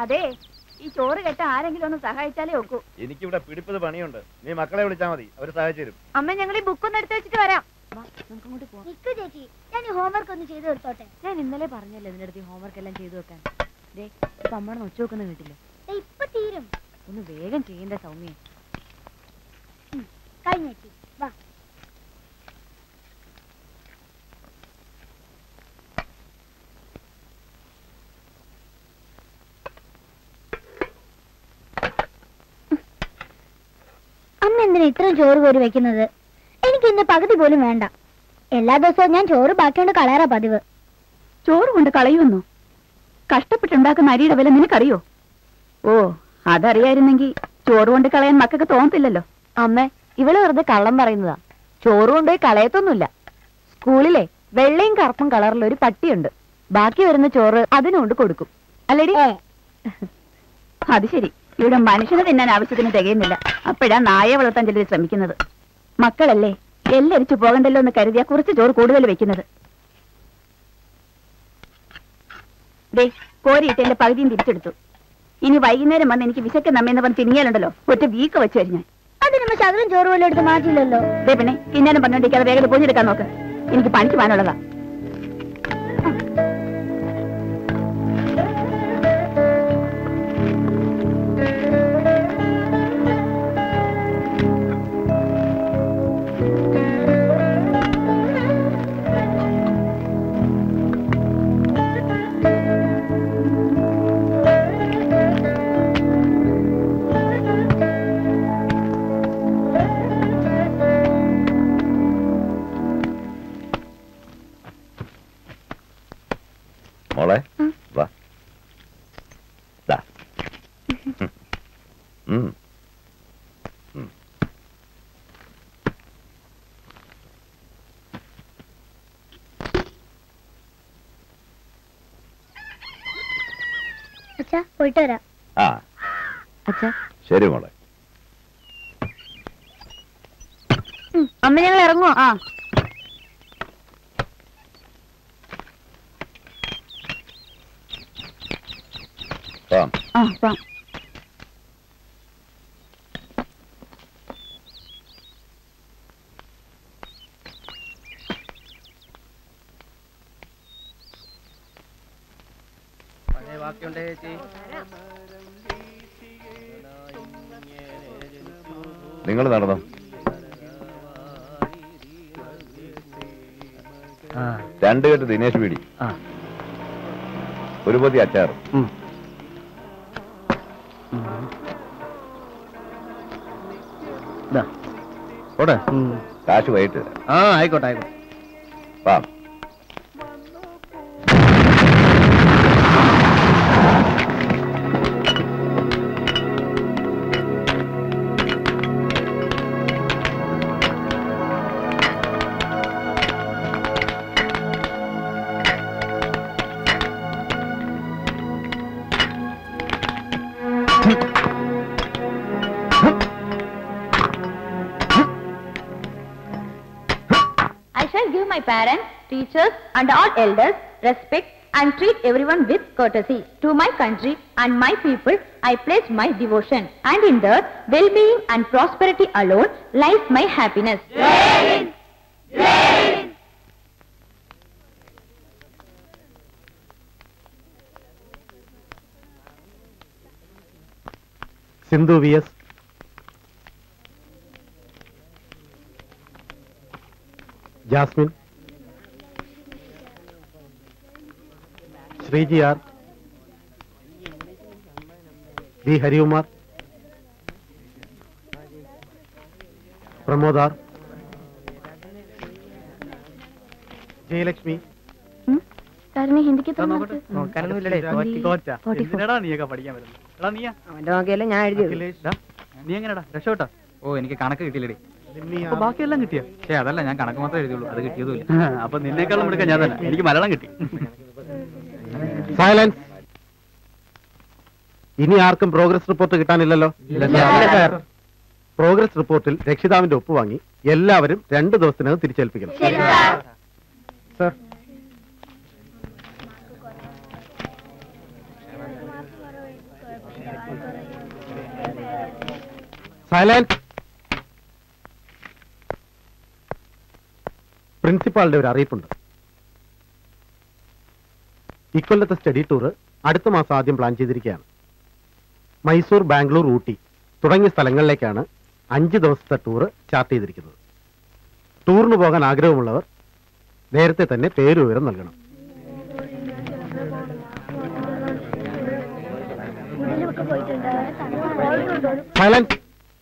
അതെ ഈ ചോറ് കെട്ട ആരെങ്കിലും ഒന്ന് സഹായിച്ചാലേ ഒക്കൂ എനിക്കിവിടെ പിടിപ്പത് പണിയുണ്ട് നീ മക്കളെ വിളിച്ചാൽ മതി അവര് സഹായിച്ചു തരും അമ്മ ഞങ്ങൾ ഈ ബുക്ക് ഒന്ന് എടുത്ത് വെച്ചിട്ട് വരാം നമുക്ക് അങ്ങോട്ട് പോവാം നിക്കു ചേച്ചി ഞാൻ ഈ ഹോംവർക്ക് ഒന്ന് ചെയ്തു കൊടുത്തോട്ടെ ഞാൻ ഇന്നലെ പറഞ്ഞല്ലേ ഇതിനടുത്ത് ഈ ഹോംവർക്ക് എല്ലാം ചെയ്തു വെക്കാൻ ദേ ഇപ്പൊ അമ്മയുടെ നൊച്ച വെക്കുന്ന കേട്ടില്ലേ ദേ ഇപ്പൊ തീരും ഒന്ന് വേഗം ചെയ്യണ്ടേ സൗമ്യ കഴിഞ്ഞ ചേച്ചി വാ അമ്മ എന്തിനാ ഇത്രയും ചോറ് കോരി വെക്കുന്നത് എനിക്ക് ഇന്ന് പകുതി പോലും വേണ്ട എല്ലാ ദിവസവും ഞാൻ ചോറ് ബാക്കിയുണ്ട് കളയാറാ പതിവ് ചോറ് കൊണ്ട് കളയുമെന്നോ കഷ്ടപ്പെട്ടുണ്ടാക്കുന്ന അരിയുടെ വില നിനക്കറിയോ ഓ അതറിയായിരുന്നെങ്കിൽ ചോറ് കൊണ്ട് കളയാൻ മക്കൾക്ക് തോന്നത്തില്ലല്ലോ അമ്മ ഇവള് വെറുതെ കള്ളം പറയുന്നതാ ചോറ് കൊണ്ടുപോയി കളയത്തൊന്നുമില്ല സ്കൂളിലെ വെള്ളയും കറുപ്പും കളറിൽ ഒരു പട്ടിയുണ്ട് ബാക്കി വരുന്ന ചോറ് അതിനുകൊണ്ട് കൊടുക്കും അല്ലേടി അത് ശരി ഇവിടെ മനുഷ്യനെ തിന്നാൻ ആവശ്യത്തിന് തികയുന്നില്ല അപ്പോഴാ നായ വളർത്താൻ ചിലർ ശ്രമിക്കുന്നത് മക്കളല്ലേ എല്ലരിച്ചു പോകണ്ടല്ലോ എന്ന് കരുതിയാ കുറച്ച് ചോറ് കൂടുതൽ വെക്കുന്നത് ദേ കോരിയിട്ട് എന്റെ പകുതിയും തിരിച്ചെടുത്തു ഇനി വൈകുന്നേരം വന്ന് എനിക്ക് വിശക്കുന്ന അമ്മയെന്ന് പറഞ്ഞ് തിരിഞ്ഞാലുണ്ടല്ലോ ഒറ്റ വീക്ക് വെച്ച് വരും ഞാൻ അതിനുമ്പോ ശകലം ചോറ് പോലും എടുത്ത് മാറ്റിയില്ലല്ലോ ദേ പിന്നെ തിന്നാനും പറഞ്ഞോണ്ടിരിക്കാതെ വേഗം പൊഞ്ഞെടുക്കാൻ നോക്ക് എനിക്ക് പണിക്ക് പോകാനുള്ളതാ മോളെ വാ ദാ. ഉം. ഉം. അച്ഛാ പോയിട്ട് വരാം ആ അച്ഛാ ശരി മോളെ അമ്മ ഞങ്ങൾ ഇറങ്ങുവോ ആ പോവാം ആ വാ നിങ്ങൾ നടന്നോ രണ്ട് കെട്ട് ദിനേശ് പീടി ഒരു പൊതി അച്ചാർ ഓടെ കാശ് വൈകിട്ട് തരാം. ആ ആയിക്കോട്ടെ ആയിക്കോട്ടെ വാ I shall give my parents, teachers, and all elders respect and treat everyone with courtesy. To my country and my people, I pledge my devotion, and in their well-being and prosperity alone lies my happiness. Sindhu V S Jasmine Sreeji R B Harikumar Pramod R Jayalakshmi സാറിന് ഹിന്ദിക്ക് നോക്കാനൊന്നുമില്ലടേ തോറ്റ എന്തിനാടാ നീയൊക്കെ പഠിക്കാൻ വരുന്നത് എടാ നീയാ അവന്റെ നോക്കിയല്ലേ ഞാൻ എഴുതിയത് അഖിലേഷ് ഡാ, നീ എങ്ങനെടാ രക്ഷപ്പെട്ടോ ഓ എനിക്ക് കണക്ക് കിട്ടിയില്ലടി ലിമ്മി അപ്പൊ ആർ ബാക്കിയെല്ലാം കിട്ടിയോ പക്ഷേ അതല്ല ഞാൻ കണക്ക് മാത്രമേ എഴുതിയുള്ളൂ അത് കിട്ടിയതുമില്ല അപ്പൊ നിന്നേക്കാളും എടുക്കാൻ ഞാൻ തന്നെ എനിക്ക് മലയാളം കിട്ടി സൈലൻസ് ഇനി ആർക്കും പ്രോഗ്രസ് റിപ്പോർട്ട് കിട്ടാനില്ലല്ലോ പ്രോഗ്രസ് റിപ്പോർട്ടിൽ രക്ഷിതാവിന്റെ ഒപ്പ് വാങ്ങി എല്ലാവരും രണ്ട് ദിവസത്തിനകം തിരിച്ചേൽപ്പിക്കണം സർ സൈലൻസ് പ്രിൻസിപ്പാളിന്റെ ഒരു അറിയിപ്പുണ്ട് ഇക്കൊല്ലത്തെ സ്റ്റഡി ടൂർ അടുത്ത മാസം ആദ്യം പ്ലാൻ ചെയ്തിരിക്കുകയാണ് മൈസൂർ ബാംഗ്ലൂർ ഊട്ടി തുടങ്ങിയ സ്ഥലങ്ങളിലേക്കാണ് അഞ്ച് ദിവസത്തെ ടൂർ ചാർട്ട് ചെയ്തിരിക്കുന്നത് ടൂറിന് പോകാൻ ആഗ്രഹമുള്ളവർ നേരത്തെ തന്നെ പേര് വിവരം നൽകണം സൈലൻസ്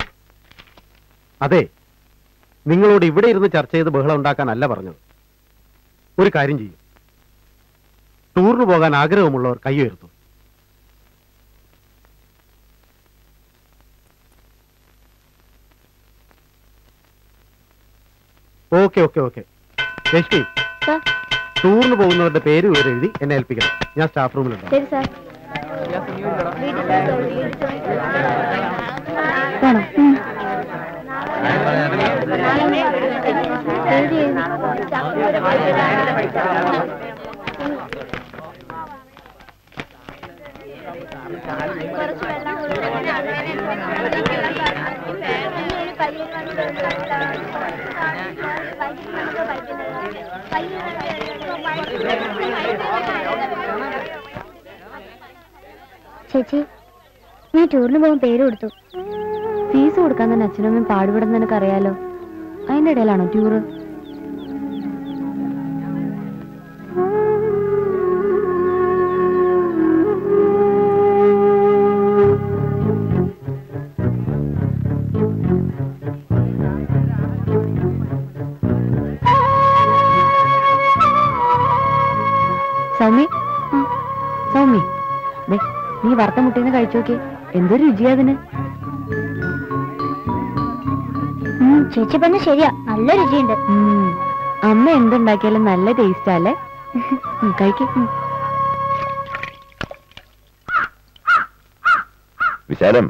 അതെ നിങ്ങളോട് ഇവിടെ ഇരുന്ന് ചർച്ച ചെയ്ത് ബഹളം ഉണ്ടാക്കാനല്ല പറഞ്ഞത് ഒരു കാര്യം ചെയ്യും ടൂറിന് പോകാൻ ആഗ്രഹമുള്ളവർ കൈ ഉയർത്തും okay okay okay Lakshmi sir ടൂറിന് പോകുന്നവരുടെ പേര് വിവരം എഴുതി എന്നെ ഏൽപ്പിക്കണം ഞാൻ സ്റ്റാഫ് റൂമിലുണ്ടാവും ശരി സാർ വേണം ഉം. എഴുതി, ചേച്ചി ഞാൻ ടൂറിന് പോകാൻ പേര് കൊടുത്തു ഫീസ് കൊടുക്കാൻ തന്നെ അച്ഛനും അമ്മയും പാടുപെടുന്ന നിനക്ക് അറിയാലോ അതിന്റെ ഇടയിലാണോ ടൂറ് സൗമ്യ ആ, സൗമ്യ ദേ, നീ വറുത്ത മുട്ടീന്ന് കഴിച്ചു നോക്കി എന്തൊരു രുചിയാ അതിന് ഉം, ചേച്ചി പറഞ്ഞ ശരിയാ നല്ല രുചിയുണ്ട് ഉം. അമ്മ എന്തുണ്ടാക്കിയാലും നല്ല ടേസ്റ്റാ അല്ലേ കഴിക്കും വിശാലം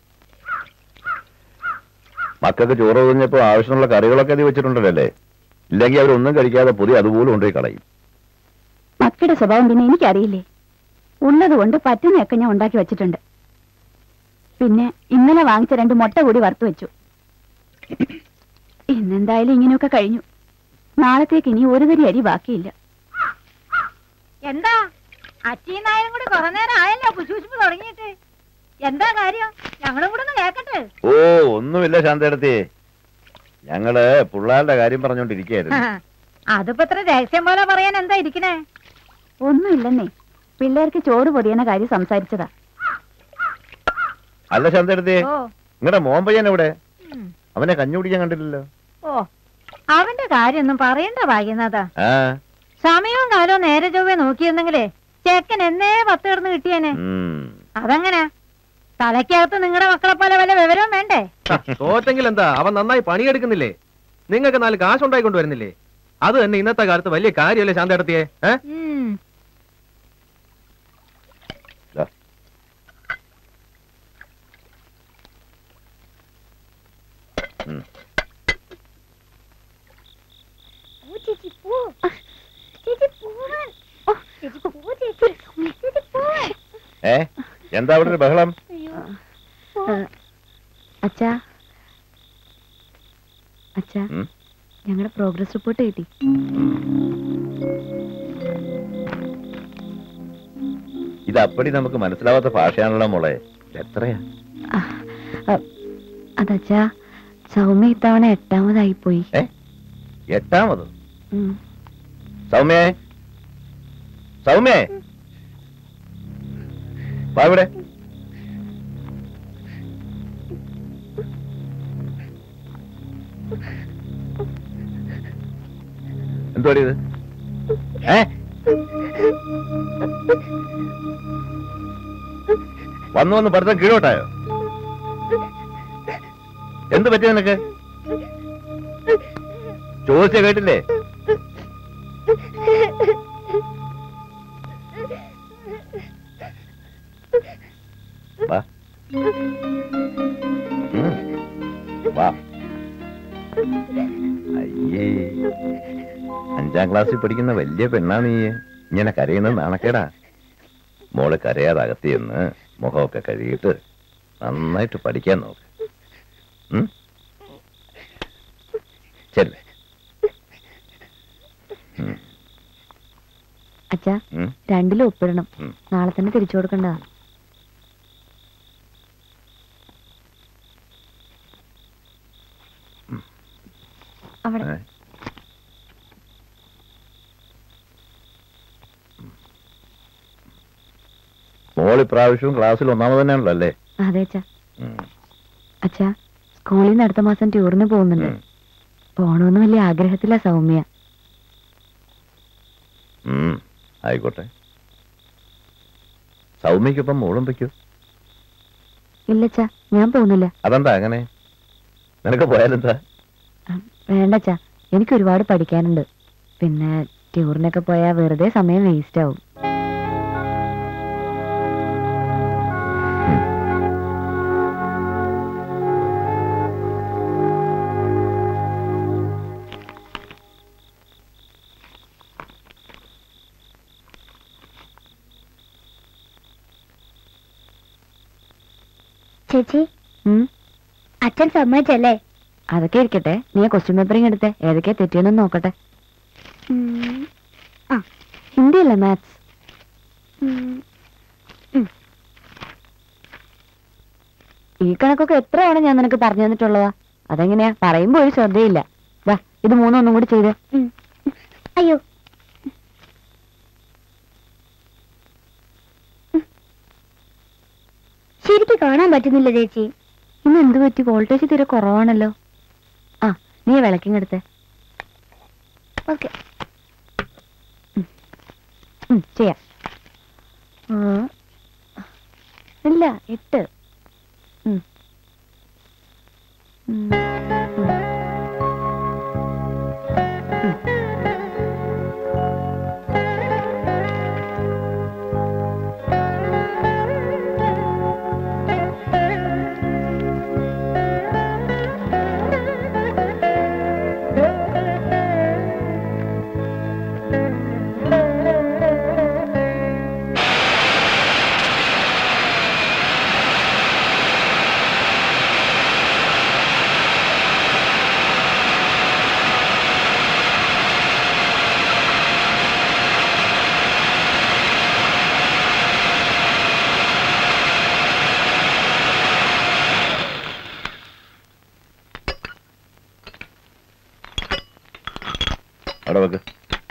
മക്കൾക്ക് ചോറ് കഴിഞ്ഞപ്പോ ആവശ്യമുള്ള കറികളൊക്കെ അത് വെച്ചിട്ടുണ്ടല്ലോ അല്ലേ ഇല്ലെങ്കിൽ അവരൊന്നും കഴിക്കാതെ പുതിയ അതുപോലെ കൊണ്ടുപോയി കളയും മക്കളുടെ സ്വഭാവം പിന്നെ എനിക്കറിയില്ലേ ഉള്ളത് കൊണ്ട് പറ്റുന്നതൊക്കെ ഞാൻ ഉണ്ടാക്കി വെച്ചിട്ടുണ്ട് പിന്നെ ഇന്നലെ വാങ്ങിച്ച രണ്ട് മുട്ട കൂടി വറുത്തു വെച്ചു ഇന്നെന്തായാലും ഇങ്ങനെയൊക്കെ കഴിഞ്ഞു നാളത്തേക്ക് ഇനി ഒരു തരി അരി ബാക്കിയില്ല എന്താ അച്ഛയും നായരും കൂടി കുറെ നേരം ആയല്ലോ കുശുകുശുപ്പ് തുടങ്ങിയിട്ട് എന്താ കാര്യം ഞങ്ങളും കൂടെ ഒന്ന് കേക്കട്ടെ ഓ ഒന്നുമില്ല ശാന്തേടത്തി ഞങ്ങള് പിള്ളേരുടെ കാര്യം പറഞ്ഞോണ്ടിരിക്കുകയായിരുന്നു അതിപ്പോ ഇത്ര രഹസ്യം പോലെ പറയാൻ എന്താ ഇരിക്കണേ ഒന്നുമില്ലെന്നേ പിള്ളേർക്ക് ചോറ് പൊതിയണ കാര്യം സംസാരിച്ചതാ അല്ല ശാന്തേടത്തി ഓ നിങ്ങളുടെ മോൻ പയ്യൻ എവിടെ ഉം. അവനെ കഞ്ഞി കുടിക്കാൻ കണ്ടില്ലല്ലോ ഓ അവന്റെ കാര്യമൊന്നും പറയണ്ട ഭാഗ്യനാഥാ ആ സമയവും കാലവും നേരെ ചൊവ്വേ നോക്കിയിരുന്നെങ്കിലേ ചെക്കൻ എന്നേ പത്ത് കിടന്ന് കിട്ടിയേനെ ഉം. അതെങ്ങനെ തലയ്ക്കകത്ത് നിങ്ങളുടെ മക്കളെ പോലെ വല്ല വിവരവും വേണ്ടേ തോറ്റെങ്കിൽ എന്താ അവൻ നന്നായി പണിയെടുക്കുന്നില്ലേ നിങ്ങൾക്ക് നാല് കാശ് ഉണ്ടായിക്കൊണ്ട് വരുന്നില്ലേ അത് തന്നെ ഇന്നത്തെ കാലത്ത് വലിയ കാര്യമല്ലേ ശാന്തടത്തിയെ ഏ ഉം. ദാ. ഉം. ചേച്ചി പോ ചേച്ചി പോവാൻ ഓ, ചേച്ചി പോ ചേച്ചി ചേച്ചി പോ ഏ എന്താ അവിടെ ഒരു ബഹളം അച്ഛാ അച്ഛാ ഉം? ഞങ്ങളുടെ പ്രോഗ്രസ് റിപ്പോർട്ട് കിട്ടി ഇത് അപ്പടി നമുക്ക് മനസ്സിലാവാത്ത ഭാഷയാണല്ലോ മോളെ എത്രയാ ആ, ആ, അതച്ഛാ സൗമ്യ ഇത്തവണ എട്ടാമതായി പോയി ഏ എട്ടാമത് ഉം. സൗമ്യേ സൗമ്യേ വാ ഇവിടെ എന്തുവാടി ഇത് ഏ വന്നു വന്ന് പഠിത്തം കീഴോട്ടായോ എന്ത് പറ്റി നിനക്ക് ചോദിച്ച കേട്ടില്ലേ വാ ഉം. വാ അയ്യേ അഞ്ചാം ക്ലാസ്സിൽ പഠിക്കുന്ന വലിയ പെണ്ണാ നീ ഇങ്ങനെ കരയുന്നത് നാണക്കേടാ മോള് കരയാതെ അകത്തിയെന്ന് മുഖമൊക്കെ കഴുകിയിട്ട് നന്നായിട്ട് പഠിക്കാൻ നോക്ക് ഉം? ചെല്ലേ ഉം, അച്ഛാ ഉം. രണ്ടിലും ഒപ്പിടണം ഉം. നാളെ തന്നെ തിരിച്ചു കൊടുക്കണ്ടതാ അവിടെ ഏ? മോൾ ഇപ്രാവശ്യവും ക്ലാസ്സിൽ ഒന്നാമത് തന്നെയാണല്ലോ അല്ലേ അതെ അച്ഛാ ഉം, അച്ഛാ സ്കൂളിൽ നിന്ന് അടുത്ത മാസം ടൂറിന് പോകുന്നുണ്ട് ഉം. പോണമെന്ന് വലിയ ആഗ്രഹത്തിലാ സൗമ്യ ഉം, ആയിക്കോട്ടെ സൗമ്യക്കൊപ്പം മോളും വയ്ക്കൂ ഇല്ലച്ചാ ഞാൻ പോകുന്നില്ല അതെന്താ അങ്ങനെ നിനക്ക് പോയാലെന്താ വേണ്ടച്ചാ എനിക്ക് ഒരുപാട് പഠിക്കാനുണ്ട് പിന്നെ ടൂറിനൊക്കെ പോയാൽ വെറുതെ സമയം വേസ്റ്റ് ആവും ചേച്ചി ഉം, അച്ഛൻ സമ്മതിച്ചല്ലേ അതൊക്കെ ഇരിക്കട്ടെ നീ ക്വസ്റ്റ്യൻ പേപ്പറിങ് എടുത്തേ ഏതൊക്കെയാ തെറ്റിയെന്ന് നോക്കട്ടെ ഉം, ഹിന്ദി അല്ലേ മാത്സ് ഉം. ഈ കണക്കൊക്കെ എത്ര തവണ ഞാൻ നിനക്ക് പറഞ്ഞു തന്നിട്ടുള്ളതാ അതെങ്ങനെയാ പറയുമ്പോ ഒരു ശ്രദ്ധയില്ല വാ ഇത് മൂന്നൊന്നും കൂടി ചെയ്ത് ഉം. അയ്യോ ശരിക്ക് കാണാൻ പറ്റുന്നില്ല ചേച്ചി ഇന്ന് എന്ത് പറ്റി വോൾട്ടേജ് തീരെ കുറവാണല്ലോ ആ നീ വിളക്കിങ്ങെടുത്തേ ഓക്കെ ഉം, ചെയ്യാം ആ. ഇല്ല എട്ട് ഉം. ഉം, ഉം. ഉം. അവിടെ വെക്ക്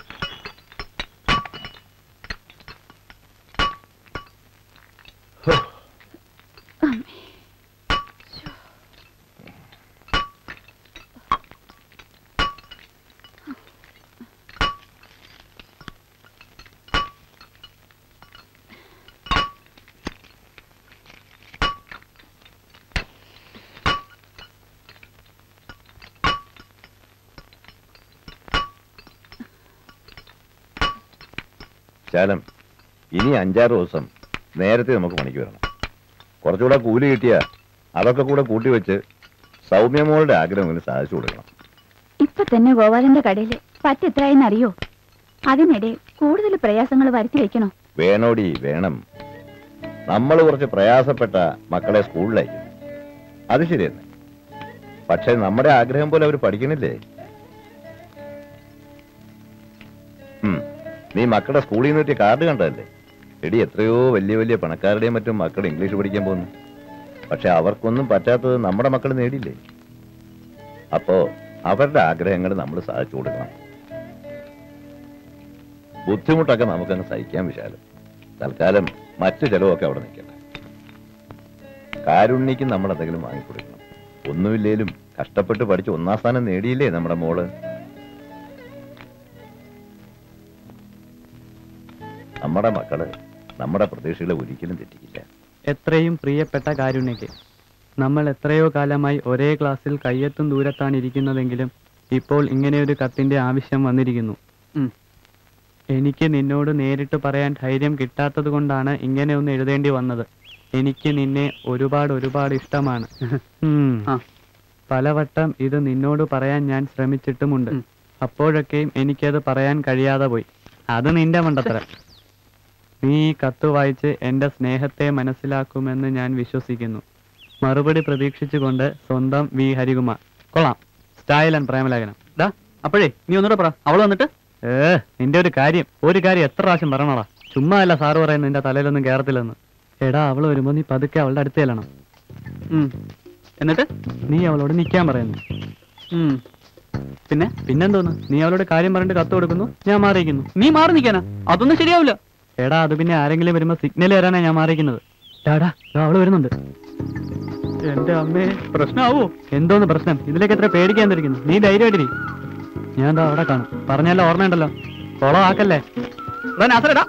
ശാലം ഇനി അഞ്ചാറ് ദിവസം നേരത്തെ നമുക്ക് പണിക്ക് വരണം കുറച്ചുകൂടെ കൂലി കിട്ടിയ അതൊക്കെ കൂടെ കൂട്ടി വെച്ച് സൗമ്യമോളുടെ ആഗ്രഹങ്ങൾ സാധിച്ചു കൊടുക്കണം ഇപ്പൊ തന്നെ ഗോപാലന്റെ കടയില് പറ്റെത്രയെന്ന് അറിയോ അതിനിടെ കൂടുതൽ പ്രയാസങ്ങൾ വരുത്തി വെക്കണോ വേണോടി വേണം നമ്മൾ കുറച്ച് പ്രയാസപ്പെട്ട മക്കളെ സ്കൂളിലയക്കും അത് ശരിയെന്നെ പക്ഷെ നമ്മുടെ ആഗ്രഹം പോലെ അവർ പഠിക്കണില്ലേ ഉം. നീ മക്കളുടെ സ്കൂളിൽ നിന്ന് കിട്ടിയ കാർഡ് കണ്ടതല്ലേ എടി എത്രയോ വലിയ വലിയ പണക്കാരുടെയും മറ്റും മക്കൾ ഇംഗ്ലീഷ് പഠിക്കാൻ പോകുന്നു പക്ഷെ അവർക്കൊന്നും പറ്റാത്തത് നമ്മുടെ മക്കൾ നേടിയില്ലേ അപ്പോ അവരുടെ ആഗ്രഹങ്ങൾ നമ്മൾ സാധിച്ചു കൊടുക്കണം ബുദ്ധിമുട്ടൊക്കെ നമുക്കങ്ങ് സഹിക്കാൻ വിശാലം തൽക്കാലം മറ്റു ചെലവൊക്കെ അവിടെ നിൽക്കട്ടെ കാരുണ്യക്ക് നമ്മൾ എന്തെങ്കിലും വാങ്ങിക്കൊടുക്കണം ഒന്നുമില്ലേലും കഷ്ടപ്പെട്ട് പഠിച്ച് ഒന്നാം സ്ഥാനം നേടിയില്ലേ നമ്മുടെ മോള് നമ്മുടെ മക്കള് നമ്മുടെ പ്രതീക്ഷകളെ ഒരിക്കലും തെറ്റിക്കില്ല എത്രയും പ്രിയപ്പെട്ട കാരുണ്യക്ക് നമ്മൾ എത്രയോ കാലമായി ഒരേ ക്ലാസ്സിൽ കയ്യെത്തും ദൂരത്താണ് ഇരിക്കുന്നതെങ്കിലും ഇപ്പോൾ ഇങ്ങനെയൊരു കത്തിന്റെ ആവശ്യം വന്നിരിക്കുന്നു ഉം. എനിക്ക് നിന്നോട് നേരിട്ട് പറയാൻ ധൈര്യം കിട്ടാത്തത് കൊണ്ടാണ് ഇങ്ങനെ ഒന്ന് എഴുതേണ്ടി വന്നത് എനിക്ക് നിന്നെ ഒരുപാട് ഒരുപാട് ഇഷ്ടമാണ് ഉം. പലവട്ടം ഇത് നിന്നോട് പറയാൻ ഞാൻ ശ്രമിച്ചിട്ടുമുണ്ട് അപ്പോഴൊക്കെയും എനിക്കത് പറയാൻ കഴിയാതെ പോയി അത് നിന്റെ മണ്ടത്തരം നീ ഈ കത്ത് വായിച്ച് എന്റെ സ്നേഹത്തെ മനസ്സിലാക്കുമെന്ന് ഞാൻ വിശ്വസിക്കുന്നു മറുപടി പ്രതീക്ഷിച്ചുകൊണ്ട് സ്വന്തം വി ഹരികുമാർ കൊള്ളാം സ്റ്റൈൽ ആൻഡ് പ്രേമലേഖനം ഡാ അപ്പോഴേ നീ ഒന്നുകൂടെ പറ അവള് വന്നിട്ട് ഏ നിന്റെ ഒരു കാര്യം ഒരു കാര്യം എത്ര പ്രാവശ്യം പറയണോടാ ചുമ്മാ അല്ല സാറ് പറയുന്നത് നിന്റെ തലയിലൊന്നും കേറത്തില്ലെന്ന് എടാ അവള് വരുമ്പോ നീ പതുക്കെ അവളുടെ അടുത്ത് ചെല്ലണം ഉം. എന്നിട്ട് നീ അവളോട് നിൽക്കാൻ പറയുന്നു ഉം. പിന്നെ പിന്നെന്തോന്ന് നീ അവളോട് കാര്യം പറഞ്ഞിട്ട് കത്ത് കൊടുക്കുന്നു ഞാൻ മാറിയിരിക്കുന്നു നീ മാറി നിൽക്കാനാ അതൊന്നും ശരിയാവില്ല എടാ അത് പിന്നെ ആരെങ്കിലും വരുമ്പോ സിഗ്നൽ തരാനാ ഞാൻ മാറിയിരിക്കുന്നത് ടാടാ ദാ അവള് വരുന്നുണ്ട് എന്റെ അമ്മേ പ്രശ്നമാവോ എന്തോന്ന് പ്രശ്നം ഇതിലേക്ക് എത്ര പേടിക്കാൻ തിരിക്കുന്നു നീ ധൈര്യമായിട്ടിരി ഞാൻ ദാ അവിടെ കാണും പറഞ്ഞല്ല ഓർമ്മയുണ്ടല്ലോ കൊളം ആക്കല്ലേ നാസറടാ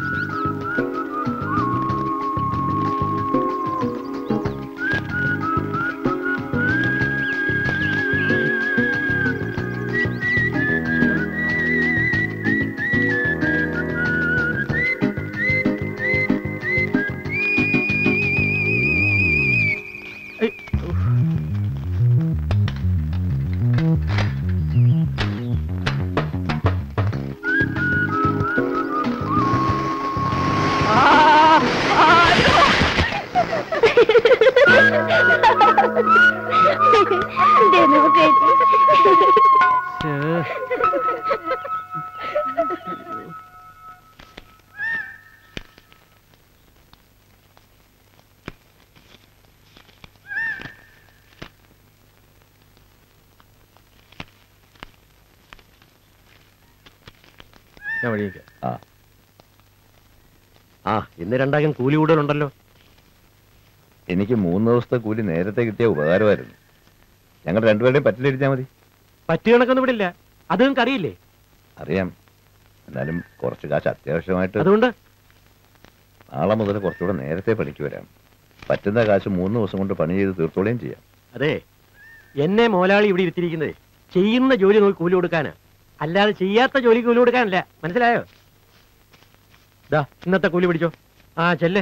ഞാൻ വഴിയേക്കാം ആ ആ ഇന്ന് രണ്ടാകം കൂലി കൂടുതലുണ്ടല്ലോ എനിക്ക് മൂന്ന് ദിവസത്തെ കൂലി നേരത്തെ കിട്ടിയ ഉപകാരമായിരുന്നു ഞങ്ങൾ രണ്ടുപേരുടെയും പറ്റിലെഴുതിയാൽ മതി പറ്റു കണക്കൊന്നും ഇവിടെ ഇല്ല അത് നിങ്ങൾക്ക് അറിയില്ലേ അറിയാം എന്നാലും കുറച്ച് കാശ് അത്യാവശ്യമായിട്ട് അതുകൊണ്ട് നാളെ മുതൽ കുറച്ചുകൂടെ നേരത്തെ പണിക്ക് വരാം പറ്റുന്ന കാശ് മൂന്ന് ദിവസം കൊണ്ട് പണി ചെയ്ത് തീർത്തോളുകയും ചെയ്യാം അതെ എന്നെ മോലാളി ഇവിടെ ഇരുത്തിയിരിക്കുന്നത് ചെയ്യുന്ന ജോലി നോക്കി കൂലി കൊടുക്കാനാ അല്ലാതെ ചെയ്യാത്ത ജോലി കൂലി കൊടുക്കാനല്ല മനസ്സിലായോ ദാ ഇന്നത്തെ കൂലി പിടിച്ചോ ആ ചെല്ലേ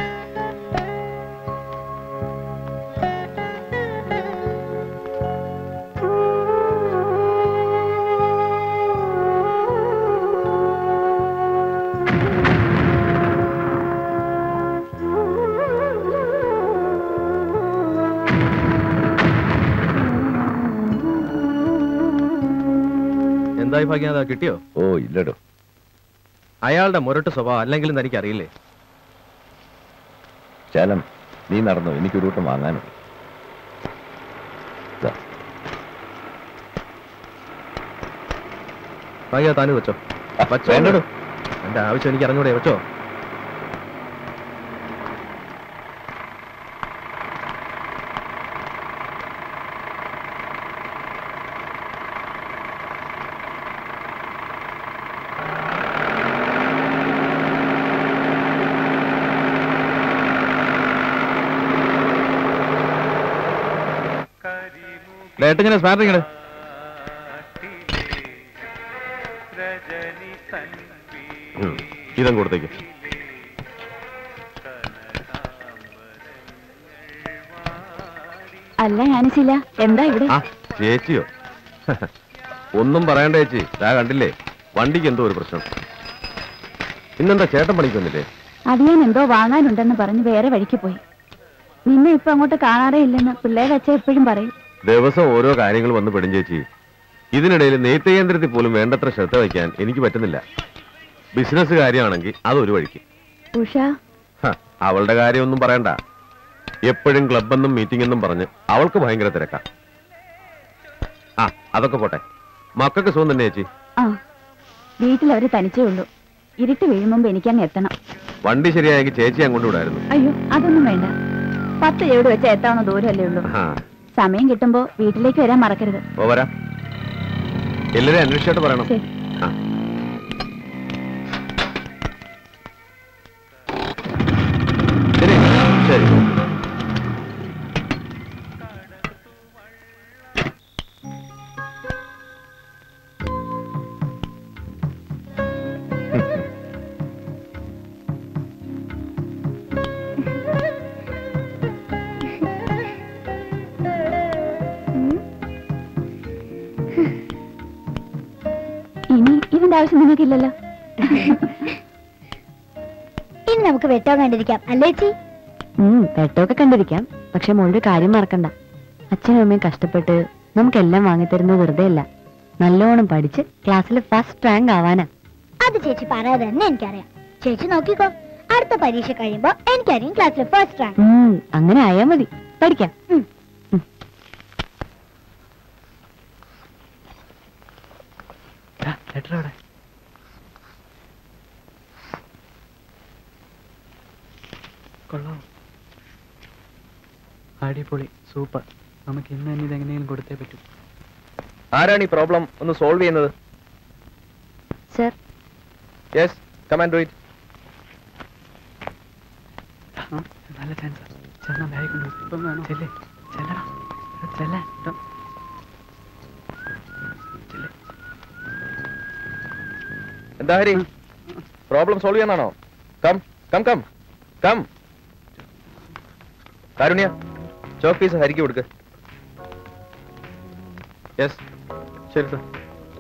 എന്തായി ഭാഗ്യനാഥ കിട്ടിയോ ഓ ഇല്ലടോ അയാളുടെ മുരട്ട് സ്വഭാവം അല്ലെങ്കിലും തനിക്ക് അറിയില്ലേ ശാലം നീ നടന്നു എനിക്കൊരു കൂട്ടം വാങ്ങാനുണ്ട് ദാ, ഭാഗ്യ താനും വെച്ചോ ആ, വച്ചോ. വേണ്ടടോ എന്റെ ആവശ്യം എനിക്ക് അറിഞ്ഞൂടെ വെച്ചോ ലേട്ടിങ്ങനെ സ്പാറിങ്ങട് ഇതും കൊടുത്തേക്ക് അല്ല ഞാനിച്ചില്ല എന്താ ഇവിടെ ആ ചേച്ചിയോ ഒന്നും പറയണ്ട ചേച്ചി ഞാൻ കണ്ടില്ലേ വണ്ടിക്ക് എന്തോ ഒരു പ്രശ്നം ഇന്നെന്താ ചേട്ടൻ പണിക്ക് വന്നില്ലേ അത് ഞാൻ എന്തോ വാങ്ങാനുണ്ടെന്ന് പറഞ്ഞ് വേറെ വഴിക്ക് പോയി നിന്നെ ഇപ്പൊ അങ്ങോട്ട് കാണാറേ ഇല്ലെന്ന് പിള്ളേരെ അച്ഛൻ എപ്പോഴും പറയും ദിവസം ഓരോ കാര്യങ്ങൾ വന്ന് പെടും ചേച്ചി ഇതിനിടയിൽ നെയ്ത്ത് കേന്ദ്രത്തിൽ പോലും വേണ്ടത്ര ശ്രദ്ധ വയ്ക്കാൻ എനിക്ക് പറ്റുന്നില്ല ബിസിനസ് കാര്യമാണെങ്കിൽ അതൊരു വഴിക്ക് ഉഷ ഹ, അവളുടെ കാര്യമൊന്നും പറയണ്ട എപ്പോഴും ക്ലബെന്നും മീറ്റിംഗ് എന്നും പറഞ്ഞ് അവൾക്ക് ഭയങ്കര തിരക്കാ ആ അതൊക്കെ പോട്ടെ മക്കൾക്ക് സുഖം തന്നെ ചേച്ചി ആ വീട്ടിൽ അവര് തനിച്ചേ ഉള്ളൂ ഇരുട്ട് വീഴും മുമ്പ് എനിക്കങ്ങ് എത്തണം വണ്ടി ശരിയായെങ്കിൽ ചേച്ചി അങ്ങോട്ട് വിടായിരുന്നു അയ്യോ അതൊന്നും വേണ്ട പത്ത് എവിടെ വെച്ച് എത്താവുന്ന ദൂരമല്ലേ ഉള്ളൂ ആ സമയം കിട്ടുമ്പോ വീട്ടിലേക്ക് വരാൻ മറക്കരുത് ഓ വരാം എല്ലാവരും അന്വേഷിച്ചിട്ട് പറയണം ശരി ആ ശരി ശരി ഇനി ഇതിന്റെ ആവശ്യം നിങ്ങൾക്കില്ലല്ലോ ഇനി നമുക്ക് വെട്ടാൻ കണ്ടിരിക്കാം അല്ലേ ചേച്ചി വെട്ടമൊക്കെ കണ്ടിരിക്കാം പക്ഷെ മോളുടെ കാര്യം മറക്കണ്ട അച്ഛനും അമ്മയും കഷ്ടപ്പെട്ട് നമുക്കെല്ലാം വാങ്ങിത്തരുന്നത് വെറുതെ അല്ല നല്ലോണം പഠിച്ച് ക്ലാസ്സിൽ ഫസ്റ്റ് റാങ്ക് ആവാനാ അത് ചേച്ചി പറയാതെ തന്നെ എനിക്കറിയാം ചേച്ചി നോക്കിക്കോ അടുത്ത പരീക്ഷ കഴിയുമ്പോ എനിക്കറിയാം ക്ലാസ്സിൽ ഫസ്റ്റ് റാങ്ക് ഉം, അങ്ങനെ ആയാ മതി പഠിക്കാം ഉം. ലെറ്റർ എവിടെ കൊള്ളാം അടിപൊളി സൂപ്പർ നമുക്ക് ഇന്ന് തന്നെ ഇതെങ്ങനെയും കൊടുത്തേ പറ്റൂ ആരാണ് ഈ പ്രോബ്ലം ഒന്ന് സോൾവ് ചെയ്യുന്നത് sir yes come and do it ആ, നല്ല ചാൻസ് ചെന്നാ ബാഗ് കൊണ്ടുപോയി ചെല്ലേ ചെല്ലടാ ചെല്ലേ എന്താ ഹരി പ്രോബ്ലം സോൾവ് ചെയ്യാനാണോ come come come come Karunya chalk piece ഹരിക്ക് കൊടുക്ക് യെസ് ശരി സർ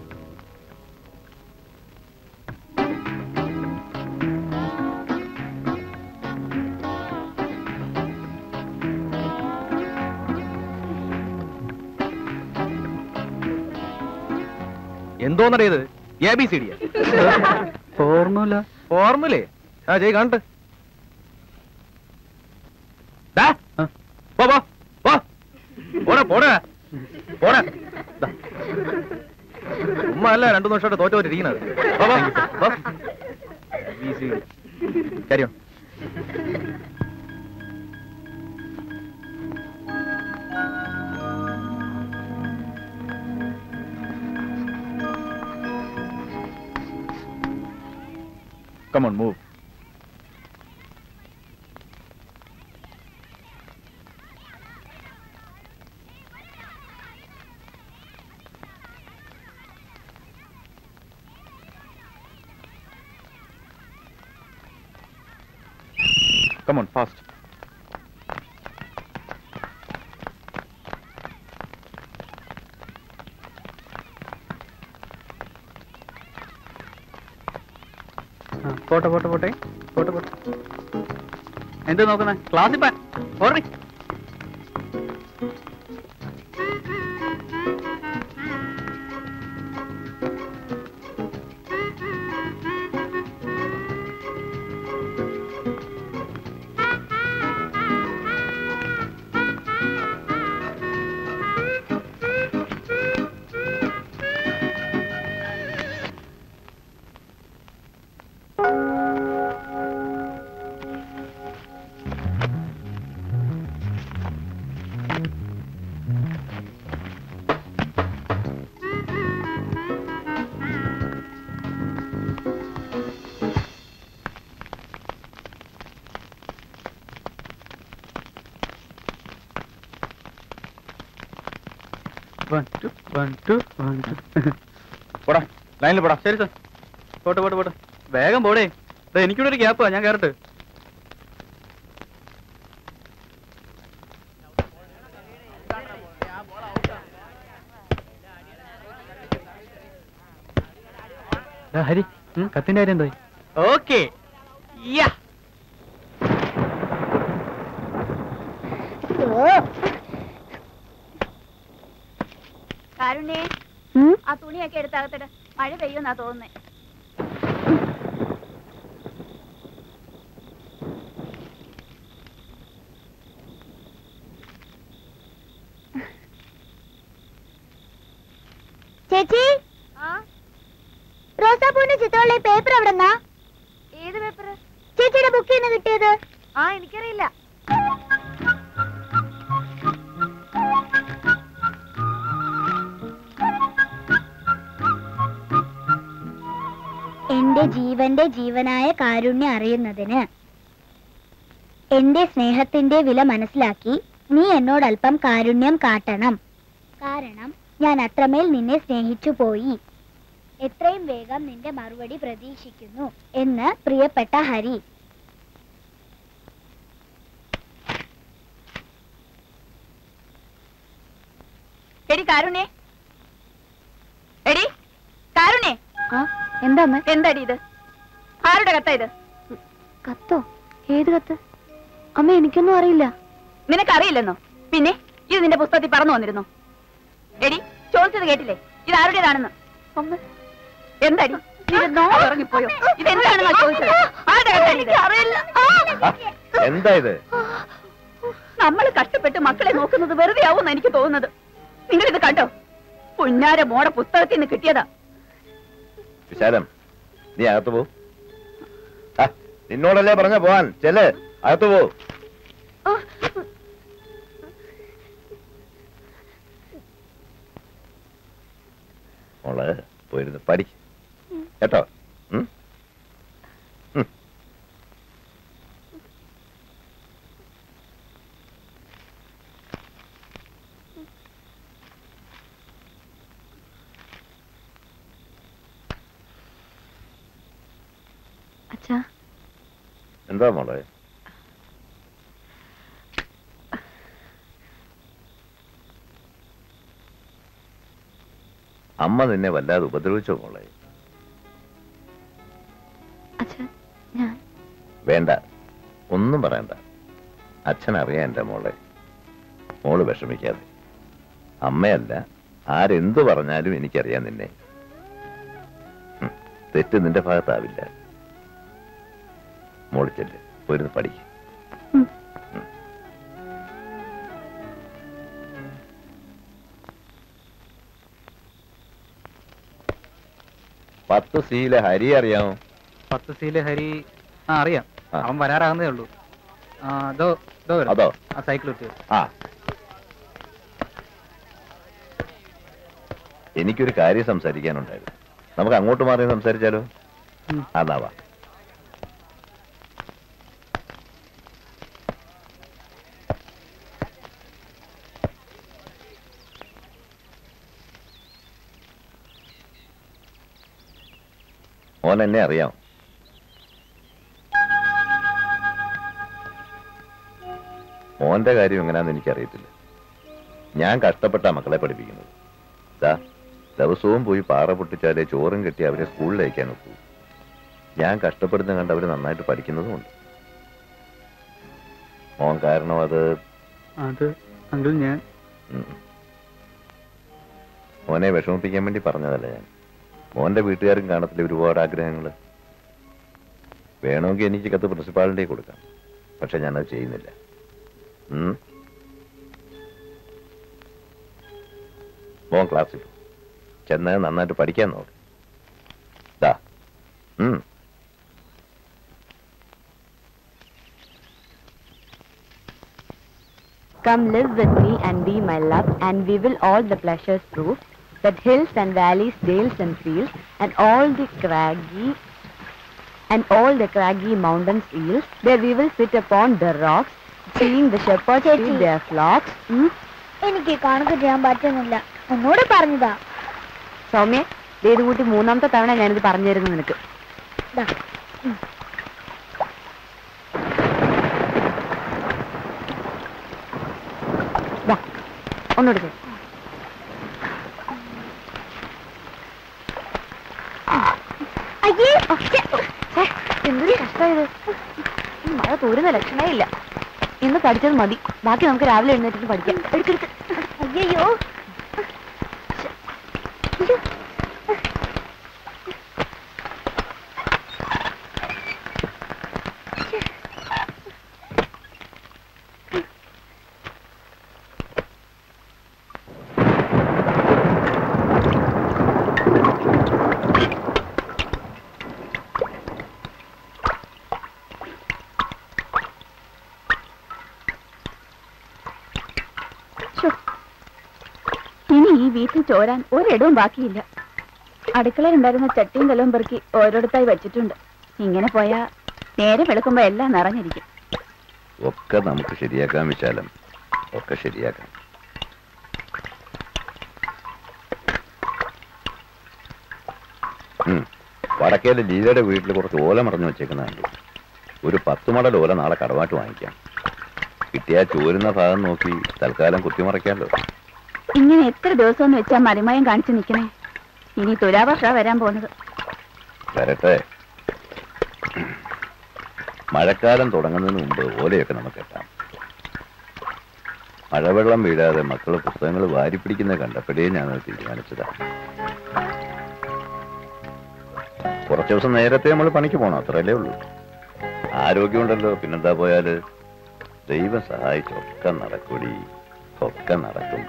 എന്തോന്നറിയത് A B C D formula ഫോർമുലേ ആ ചെയ് കാണട്ടെ ദാ, പോ, പോ, പോ. പോടാ പോടാ പോടാ ദാ. ഉമ്മ അല്ല രണ്ടു വർഷമായിട്ട് തോറ്റോറ്റിരിക്കുന്നത് കാര്യം Come on, move. Come on, fast. ആ, പോട്ടെ പോട്ടെ പോട്ടെ പോട്ടെ പോട്ടെ എന്ത് നോക്കുന്നേ ക്ലാസ്സിൽ പോൻ ഓർഡറി one two one two one two പോടാ ലൈനിൽ പോടാ ശരി സാർ പോട്ടെ പോട്ടെ പോട്ടെ വേഗം പോടേ ദേ, എനിക്കിവിടെ ഒരു ഗ്യാപ്പാ ഞാൻ കയറട്ടെ ദാ, ഹരി ഉം, കത്തിന്റെ കാര്യം എന്തായി ഓക്കെ കാരുണ്യേ ഉം? ആ തുണിയൊക്കെ എടുത്തകത്തിട്ട് മഴ പെയ്യുന്നാ തോന്നുന്നേ ചേച്ചി ആ റോസാപ്പൂവിന്റെ ചിത്രമുള്ള ഈ പേപ്പർ എവിടെന്നാ ഏത് പേപ്പർ ചേച്ചിയുടെ ബുക്കിൽ നിന്ന് കിട്ടിയത് ആ എനിക്കറിയില്ല എന്റെ ജീവന്റെ ജീവനായ കാരുണ്യം അറിയുന്നതിന് എന്റെ സ്നേഹത്തിന്റെ വില മനസ്സിലാക്കി നീ എന്നോട് അല്പം കാരുണ്യം കാട്ടണം കാരണം ഞാൻ അത്രമേൽ നിന്നെ സ്നേഹിച്ചു പോയി എത്രയും വേഗം നിന്റെ മറുപടി പ്രതീക്ഷിക്കുന്നു എന്ന് പ്രിയപ്പെട്ട ഹരി എടി കാരുണ്യേ എടി കാരുണ്യേ ആ എന്താ അമ്മ എന്താടി ഇത് ആരുടെ കത്താ ഇത് കത്തോ ഏത് കത്ത് അമ്മ എനിക്കൊന്നും അറിയില്ല നിനക്കറിയില്ലെന്നോ പിന്നെ ഇത് നിന്റെ പുസ്തകത്തിൽ പറഞ്ഞു വന്നിരുന്നു എടി ചോദിച്ചത് കേട്ടില്ലേ ഇത് ആരുടേതാണെന്ന് എന്താടി നിന്റെ നോ ഇറങ്ങിപ്പോയോ ഇതെന്താണെന്നാ ചോദിച്ചത് ആരുടെ കയ്യിലാ ഇത്? ആ, എന്താ ഇത് നമ്മൾ കഷ്ടപ്പെട്ട് മക്കളെ നോക്കുന്നത് വെറുതെ ആവുമെന്ന് എനിക്ക് തോന്നുന്നത് നിങ്ങൾ ഇത് കണ്ടോ പുന്നാര മോടെ പുസ്തകത്തിൽ നിന്ന് കിട്ടിയതാ വിശാലം നീ അകത്ത് പോ ആ, നിന്നോടല്ലേ പറഞ്ഞ പോവാൻ ചെല് അകത്ത് പോ മോള് പോയിരുന്ന് പഠി കേട്ടോ ഉം? ഉം. അച്ഛാ എന്താ മോളെ അമ്മ നിന്നെ വല്ലാതെ ഉപദ്രവിച്ചോ മോളെ അച്ഛാ ഞാൻ വേണ്ട ഒന്നും പറയണ്ട അച്ഛൻ അറിയാം എന്റെ മോളെ മോള് വിഷമിക്കാതെ അമ്മയല്ല ആരെന്തു പറഞ്ഞാലും എനിക്കറിയാം നിന്നെ ഉം, തെറ്റ് നിന്റെ ഭാഗത്താവില്ല മോള് ചെല്ല് പോയിരുന്ന് പഠിക്കും പത്ത് സീലെ ഹരി അറിയാമോ പത്ത് സീല് ഹരി ആ അറിയാം ആ. അവൻ വരാറാകുന്നേ ഉള്ളൂ ആ ദോ ദോ വരും. അതോ ആ സൈക്കിൾ ഇട്ട് ആ എനിക്കൊരു കാര്യം സംസാരിക്കാനുണ്ടായിരുന്നു നമുക്ക് അങ്ങോട്ട് മാറി സംസാരിച്ചാലോ ഉം. അതാവാ മോൻ എന്നെ അറിയാം മോന്റെ കാര്യം എങ്ങനെയാന്ന് എനിക്കറിയത്തില്ല ഞാൻ കഷ്ടപ്പെട്ട മക്കളെ പഠിപ്പിക്കുന്നത് ദാ ദിവസവും പോയി പാറ പൊട്ടിച്ചാലേ ചോറും കെട്ടി അവരെ സ്കൂളിൽ അയക്കാൻ ഒക്കൂ ഞാൻ കഷ്ടപ്പെടുന്ന കണ്ട് അവർ നന്നായിട്ട് പഠിക്കുന്നതുമുണ്ട് മോൻ കാരണം അത് അത് അങ്കിൾ ഞാൻ ഉം. മോനെ വിഷമിപ്പിക്കാൻ വേണ്ടി പറഞ്ഞതല്ല ഞാൻ മോന്റെ വീട്ടുകാരും കാണത്തില്ല ഒരുപാട് ആഗ്രഹങ്ങൾ വേണമെങ്കിൽ എനിക്ക് കത്ത് പ്രിൻസിപ്പാളിൻ്റെ കൊടുക്കാം പക്ഷെ ഞാനത് ചെയ്യുന്നില്ല ഉം. മോൻ ക്ലാസ്സിൽ പോ. ചെന്ന് നന്നായിട്ട് പഠിക്കാൻ നോക്ക് ദാ ഉം Come live with me and be my love, and we will all the pleasures prove that hills and valleys, dales and fields, and all the craggy and all the craggy mountains hills, there we will sit upon the rocks, seeing the shepherds ചേച്ചി. feed their flocks. ഉം. എനിക്ക് കണക്ക് ചെയ്യാൻ പറ്റുന്നില്ല ഒന്നുകൂടെ പറഞ്ഞതാ സൗമ്യ ദേ ഇത് കൂട്ടി മൂന്നാമത്തെ തവണ ഞാനിത് പറഞ്ഞു തരുന്നു നിനക്ക് ദാ. ദാ, ഒന്നുകൂടെ ചെയ്യ്. അയ്യേ ഛെ, ഛേ, എന്തൊരു കഷ്ടമായത് ഈ മഴ തോരുന്ന ലക്ഷണേ ഇല്ല ഇന്ന് പഠിച്ചത് മതി ബാക്കി നമുക്ക് രാവിലെ എഴുന്നേറ്റിട്ട് പഠിക്കാം എടുക്കെടുക്ക് അയ്യയ്യോ ഇനി ഈ വീട്ടിൽ ചോരാൻ ഒരിടവും ബാക്കിയില്ല അടുക്കളയിലുണ്ടായിരുന്ന ചട്ടിയും കലവും പെറുക്കി ഓരോരുത്തായി വെച്ചിട്ടുണ്ട് ഇങ്ങനെ പോയാ നേരെ വെളുക്കുമ്പോ എല്ലാം നിറഞ്ഞിരിക്കും ഒക്കെ നമുക്ക് ശരിയാക്കാൻ വിശാലം ഒക്കെ ശരിയാക്കാം ഉം. വടക്കേലെ ലീലയുടെ വീട്ടിൽ കുറച്ച് ഓല മറഞ്ഞു വെച്ചേക്കുന്നുണ്ട് ഒരു പത്ത് മടൽ ഓല നാളെ കടമായിട്ട് വാങ്ങിക്കാം കിട്ടിയാ ചോരുന്ന ഭാഗം നോക്കി തൽക്കാലം കുത്തിമറയ്ക്കാമല്ലോ ഇങ്ങനെ എത്ര ദിവസം എന്ന് വെച്ചാ മറിമയം കാണിച്ചു നിൽക്കണേ ഇനി തുലാവർഷ വരാൻ പോകുന്നത് വരട്ടെ മഴക്കാലം തുടങ്ങുന്നതിന് മുമ്പ് ഓലയൊക്കെ നമുക്ക് എത്താം മഴവെള്ളം വീഴാതെ മക്കള് പുസ്തകങ്ങൾ വാരി പിടിക്കുന്ന കണ്ടപ്പോഴേ ഞാൻ തീരുമാനിച്ചതാ കുറച്ചു ദിവസം നേരത്തെ നമ്മൾ പണിക്ക് പോകണം അത്രയല്ലേ ഉള്ളൂ ആരോഗ്യമുണ്ടല്ലോ പിന്നെന്താ പോയാല് ദൈവം സഹായിച്ചൊക്കെ നടക്കൂടി ഒക്കെ നടക്കും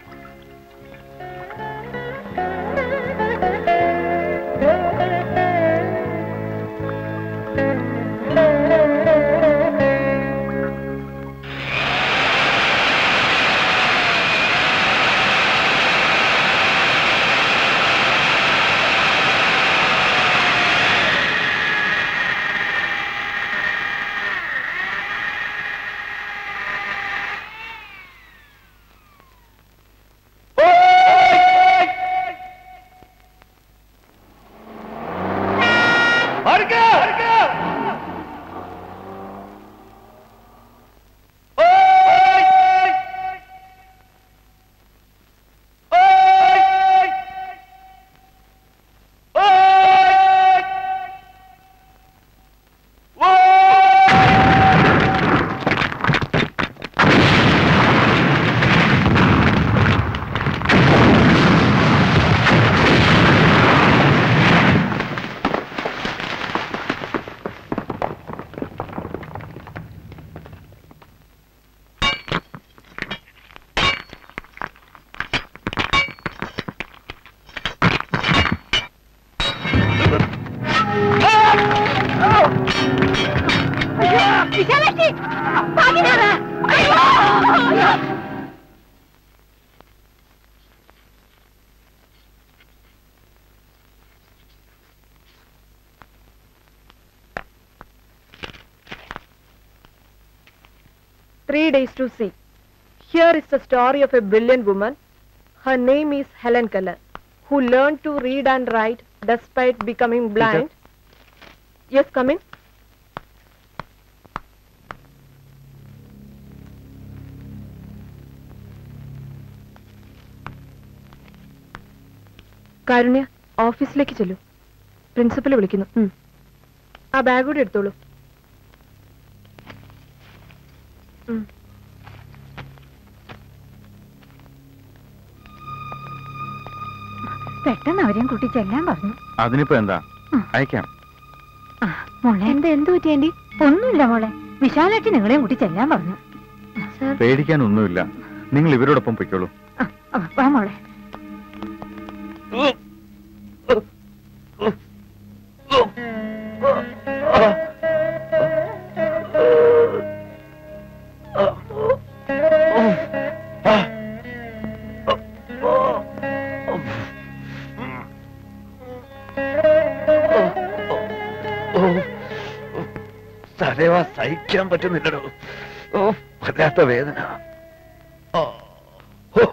വിശാലാക്ഷി ഭാഗ്യനാഥ അയ്യോ അയ്യോ Three days to see. Here is the story of a brilliant woman. Her name is Helen Keller, who learned to read and write despite becoming blind. Yes, come in. കാരുണ്യ ഓഫീസിലേക്ക് ചെല്ലൂ പ്രിൻസിപ്പൽ വിളിക്കുന്നു ഉം. ആ ബാഗ് കൂടി എടുത്തോളൂ ഉം. പെട്ടെന്ന് അവരെയും കൂട്ടി ചെല്ലാൻ പറഞ്ഞു അതിനിപ്പോ എന്താ അയക്കാം മോളെ എന്താ എന്ത് പറ്റിയേണ്ടി ഒന്നുമില്ല മോളെ വിശാലാക്ഷി നിങ്ങളെയും കൂട്ടി ചെല്ലാൻ പറഞ്ഞു സാർ പേടിക്കാനൊന്നുമില്ല നിങ്ങൾ ഇവരോടൊപ്പം പൊയ്ക്കോളൂ ആ, വാ മോളെ തലവ സഹിക്കാൻ പറ്റുന്നില്ലടോ ഓ വല്ലാത്ത വേദന ഓ, ഓ.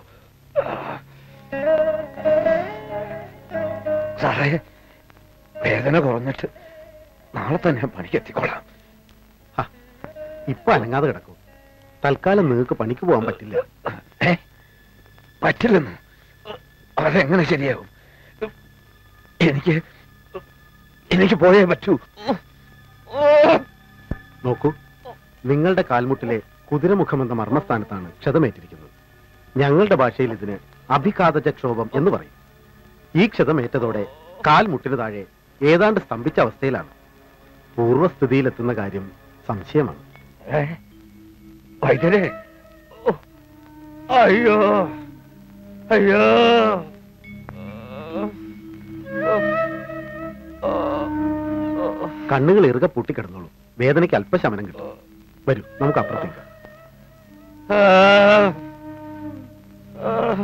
സാറേ വേദന കുറഞ്ഞിട്ട് നാളെ തന്നെ പണിക്കെത്തിക്കോളാം ഇപ്പൊ അനങ്ങാതെ കിടക്കും തൽക്കാലം നിങ്ങൾക്ക് പണിക്ക് പോകാൻ പറ്റില്ല ഏ പറ്റില്ലെന്ന് അതെങ്ങനെ ശരിയാവും എനിക്ക് എനിക്ക് പോയേ പറ്റൂ നോക്കൂ നിങ്ങളുടെ കാൽമുട്ടിലെ കുതിരമുഖം എന്ന മർമ്മസ്ഥാനത്താണ് ക്ഷതമേറ്റിരിക്കുന്നത് ഞങ്ങളുടെ ഭാഷയിൽ ഇതിന് അഭിഘാതജ ക്ഷോഭം എന്ന് പറയും ഈ ക്ഷതമേറ്റതോടെ കാൽമുട്ടിന് താഴെ ഏതാണ്ട് സ്തംഭിച്ച അവസ്ഥയിലാണ് പൂർവ്വസ്ഥിതിയിലെത്തുന്ന കാര്യം സംശയമാണ് ഏ? വൈദ്യരെ ഓ, അയ്യോ അയ്യോ കണ്ണുകൾ ഇറുകെ പൂട്ടിക്കിടന്നോളൂ വേദനയ്ക്ക് അല്പശമനം കിട്ടും വരൂ നമുക്ക് അപ്പുറത്തേക്ക് ആ. ആ.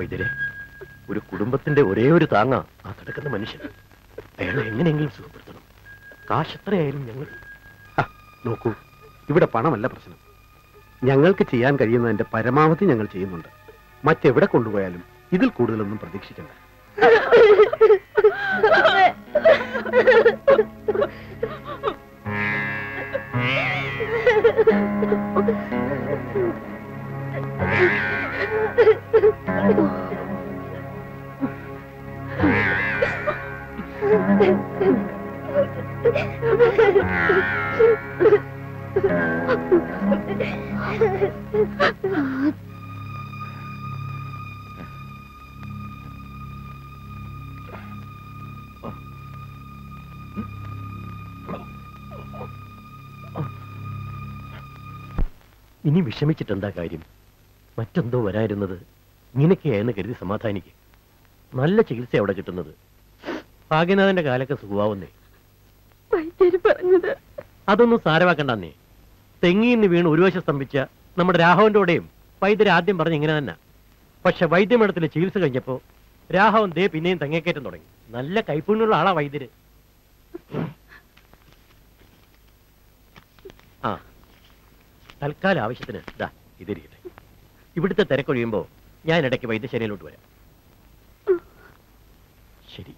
വൈദ്യരെ ഒരു കുടുംബത്തിന്റെ ഒരേ ഒരു താങ്ങ ആ കിടക്കുന്ന മനുഷ്യൻ അയാളെ എങ്ങനെയെങ്കിലും സുഖപ്പെടുത്തണം കാശ് എത്രയായാലും ഞങ്ങൾ ഹ, നോക്കൂ ഇവിടെ പണമല്ല പ്രശ്നം ഞങ്ങൾക്ക് ചെയ്യാൻ കഴിയുന്നതിന്റെ പരമാവധി ഞങ്ങൾ ചെയ്യുന്നുണ്ട് മറ്റെവിടെ കൊണ്ടുപോയാലും ഇതിൽ കൂടുതലൊന്നും പ്രതീക്ഷിക്കണ്ട ഇനി വിഷമിച്ചിട്ടെന്താ കാര്യം മറ്റെന്തോ വരായിരുന്നത് ഇങ്ങനെയൊക്കെയായെന്ന് കരുതി സമാധാനിക്ക് നല്ല ചികിത്സ അവിടെ കിട്ടുന്നത് ഭാഗ്യനാഥന്റെ കാലൊക്കെ സുഖമാവുന്നേ വൈദ്യര് പറഞ്ഞത് അതൊന്നും സാരമാക്കണ്ടെന്നേ തെങ്ങിന്ന് വീണ് ഒരു വശം സ്തംഭിച്ച നമ്മുടെ രാഘവന്റെ കൂടെയും വൈദ്യർ ആദ്യം പറഞ്ഞ ഇങ്ങനെ തന്നെ പക്ഷെ വൈദ്യമഠത്തിലെ ചികിത്സ കഴിഞ്ഞപ്പോ രാഘവൻ ദേ പിന്നെയും തെങ്ങേക്കയറ്റം തുടങ്ങി നല്ല കൈപ്പുണ്യുള്ള ആളാ വൈദ്യര് ആ തൽക്കാല ആവശ്യത്തിന് ഇതാ ഇതിരിക്കട്ടെ ഇവിടുത്തെ തിരക്കൊഴിയുമ്പോ ഞാൻ ഇടയ്ക്ക് വൈദ്യശാലയിലോട്ട് വരാം ശരി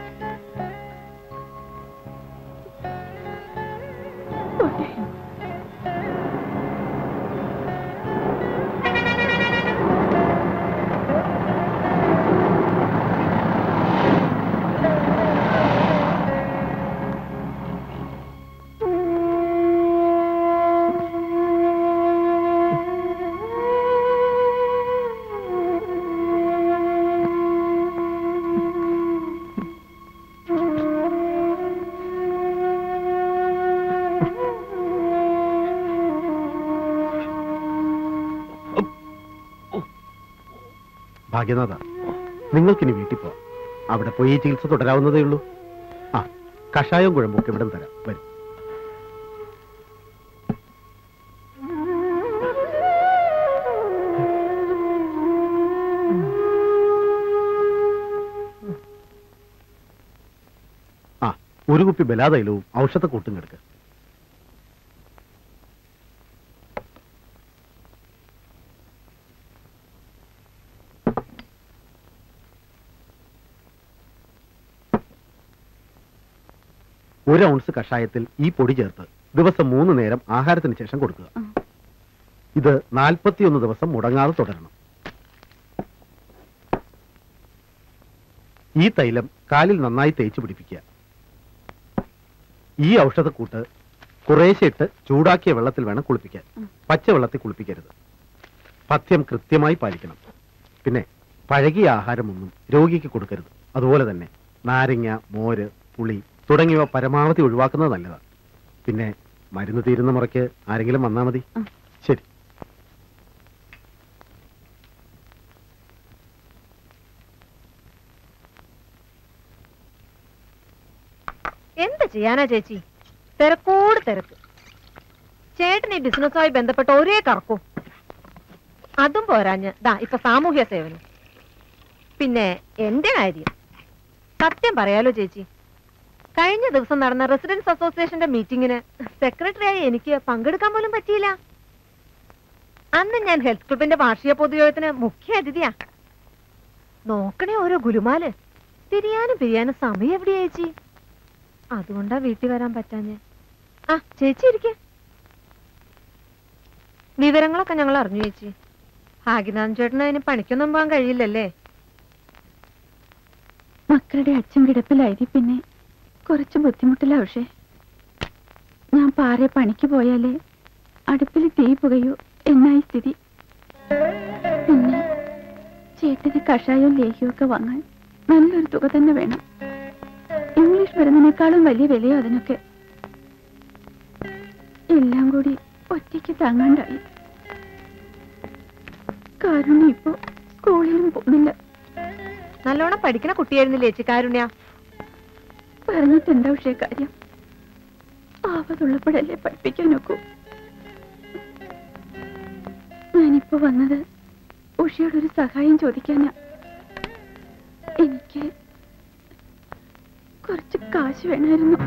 ഭാഗ്യനാഥ നിങ്ങൾക്കിനി വീട്ടിൽ പോവാം അവിടെ പോയി ഈ ചികിത്സ തുടരാവുന്നതേ ഉള്ളൂ ആ കഷായവും കുഴമ്പൊക്കെ ഇവിടെ തരാം വരും ആ ഒരു കുപ്പി ബലാതൈലവും ഔഷധക്കൂട്ടും കിടക്കുക ഒരു ഔൺസ് കഷായത്തിൽ ഈ പൊടി ചേർത്ത് ദിവസം മൂന്ന് നേരം ആഹാരത്തിന് ശേഷം കൊടുക്കുക ഇത് നാൽപ്പത്തിയൊന്ന് ദിവസം മുടങ്ങാതെ തുടരണം ഈ തൈലം കാലിൽ നന്നായി തേച്ച് പിടിപ്പിക്കുക ഈ ഔഷധക്കൂട്ട് കുറേശ്ശെ ഇട്ട് ചൂടാക്കിയ വെള്ളത്തിൽ വേണം കുളിപ്പിക്കാൻ പച്ചവെള്ളത്തിൽ കുളിപ്പിക്കരുത് പഥ്യം കൃത്യമായി പാലിക്കണം പിന്നെ പഴകിയ ആഹാരമൊന്നും രോഗിക്ക് കൊടുക്കരുത് അതുപോലെ തന്നെ നാരങ്ങ മോര് പുളി തുടങ്ങിയവ പരമാവധി ഒഴിവാക്കുന്നത് നല്ലതാണ് പിന്നെ മരുന്ന് തീരുന്ന മുറയ്ക്ക് ആരെങ്കിലും വന്നാൽ മതി ശരി എന്ത് ചെയ്യാനാ ചേച്ചി തിരക്കോട് തിരക്ക് ചേട്ടൻ ഈ ബിസിനസ്സുമായി ബന്ധപ്പെട്ട ഒരേ കറക്കും അതും പോരാഞ്ഞ് ദാ ഇപ്പൊ സാമൂഹ്യ സേവനം പിന്നെ എന്റെ കാര്യം സത്യം പറയാലോ ചേച്ചി കഴിഞ്ഞ ദിവസം നടന്ന റെസിഡൻസ് അസോസിയേഷന്റെ മീറ്റിംഗിന് സെക്രട്ടറിയായി എനിക്ക് പങ്കെടുക്കാൻ പോലും പറ്റിയില്ല അന്ന് ഞാൻ ഹെൽത്ത് ക്ലബിന്റെ വാർഷിക പൊതുയോഗത്തിന് മുഖ്യ അതിഥിയാ നോക്കണേ ഓരോ ഗുലുമാല് തിരിയാനും പിരിയാനും സമയം എവിടെയാ ചേച്ചി അതുകൊണ്ടാ വീട്ടിൽ വരാൻ പറ്റാഞ്ഞ് ആ ചേച്ചി ഇരിക്കെ വിവരങ്ങളൊക്കെ ഞങ്ങൾ അറിഞ്ഞു ചേച്ചി ഭാഗ്യനാഥൻ ചേട്ടന് അതിന് പണിക്കൊന്നും പോകാൻ കഴിയില്ലല്ലേ മക്കളുടെ അച്ഛൻ കിടപ്പിലായി പിന്നെ കുറച്ച് ബുദ്ധിമുട്ടില്ല പക്ഷേ ഞാൻ പാറെ പണിക്ക് പോയാലേ അടുപ്പിൽ തീ പുകയൂ എന്നായി സ്ഥിതി പിന്നെ ചേട്ടന് കഷായവും ലേഹ്യവും ഒക്കെ വാങ്ങാൻ നല്ലൊരു തുക തന്നെ വേണം ഇംഗ്ലീഷ് മരുന്നിനേക്കാളും വലിയ വിലയോ അതിനൊക്കെ എല്ലാം കൂടി ഒറ്റയ്ക്ക് താങ്ങാണ്ടായി കാരുണ്യ ഇപ്പോ സ്കൂളിലും പോകുന്നില്ല നല്ലോണം പഠിക്കണ കുട്ടിയായിരുന്നില്ലേ ചേച്ചി കാരുണ്യ പറഞ്ഞിട്ടെന്താ പക്ഷേ കാര്യം ആവതുള്ളപ്പോഴല്ലേ പഠിപ്പിക്കാൻ നോക്കൂ ഞാനിപ്പോ വന്നത് ഉഷയോടൊരു സഹായം ചോദിക്കാനാ എനിക്ക് കുറച്ച് കാശ് വേണമായിരുന്നു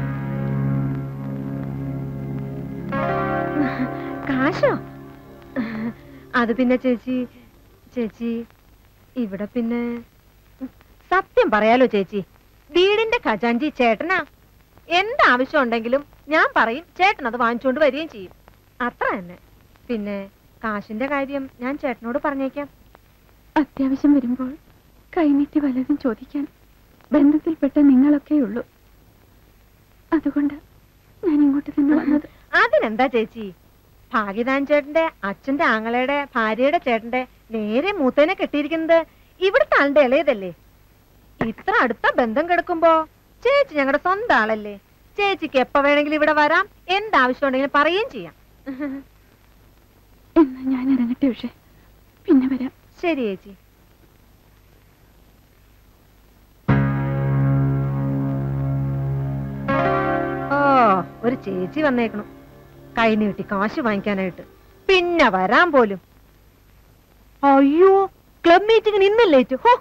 കാശോ അത് പിന്നെ ചേച്ചി ചേച്ചി ഇവിടെ പിന്നെ സത്യം പറയാലോ ചേച്ചി വീടിന്റെ ഖജാഞ്ചി ചേട്ടനാ എന്താവശ്യം ഉണ്ടെങ്കിലും ഞാൻ പറയും ചേട്ടൻ അത് വാങ്ങിച്ചുകൊണ്ട് വരികയും ചെയ്യും അത്ര തന്നെ പിന്നെ കാശിന്റെ കാര്യം ഞാൻ ചേട്ടനോട് പറഞ്ഞേക്കാം അത്യാവശ്യം വരുമ്പോൾ കൈനീട്ടി വല്ലതും ചോദിക്കാൻ ബന്ധത്തിൽപ്പെട്ട നിങ്ങളൊക്കെ ഉള്ളൂ അതുകൊണ്ട് ഞാൻ ഇങ്ങോട്ട് തന്നെ വന്നത് അതിനെന്താ ചേച്ചി ഭാഗ്യദാൻ ചേട്ടന്റെ അച്ഛന്റെ ആങ്ങളയുടെ ഭാര്യയുടെ ചേട്ടന്റെ നേരെ മൂത്തേനെ കെട്ടിയിരിക്കുന്നത് ഇവിടുത്തെ ആളുടെ ഇളയതല്ലേ ഇത്ര അടുത്ത ബന്ധം കിടക്കുമ്പോ ചേച്ചി ഞങ്ങളുടെ സ്വന്തം ആളല്ലേ ചേച്ചിക്ക് എപ്പോ വേണമെങ്കിലും ഇവിടെ വരാം എന്താവശ്യം ഉണ്ടെങ്കിലും പറയുകയും ചെയ്യാം എന്നാ ഞാൻ ഇറങ്ങട്ടെ പക്ഷേ പിന്നെ വരാം ശരി ചേച്ചി ഓ ഒരു ചേച്ചി വന്നേക്കണു കൈ നീട്ടി കാശ് വാങ്ങിക്കാനായിട്ട് പിന്നെ വരാൻ പോലും അയ്യോ ക്ലബ് മീറ്റിംഗിന് ഇന്നല്ലേ ഹോ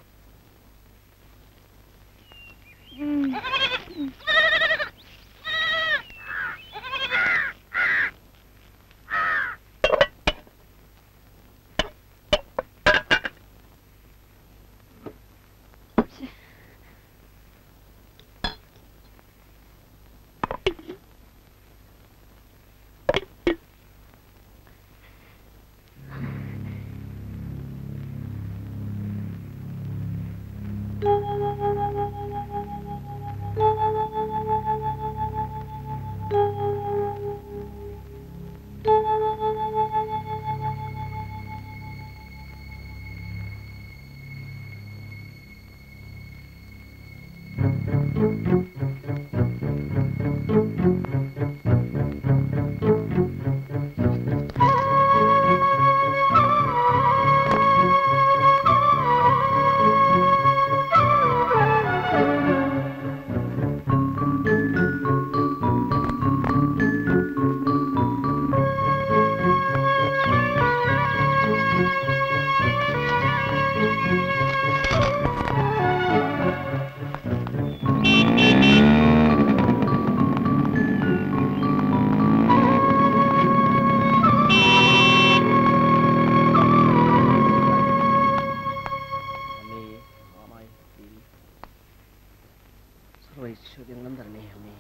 സർവൈശ്വര്യങ്ങളും തരണേ അമ്മേ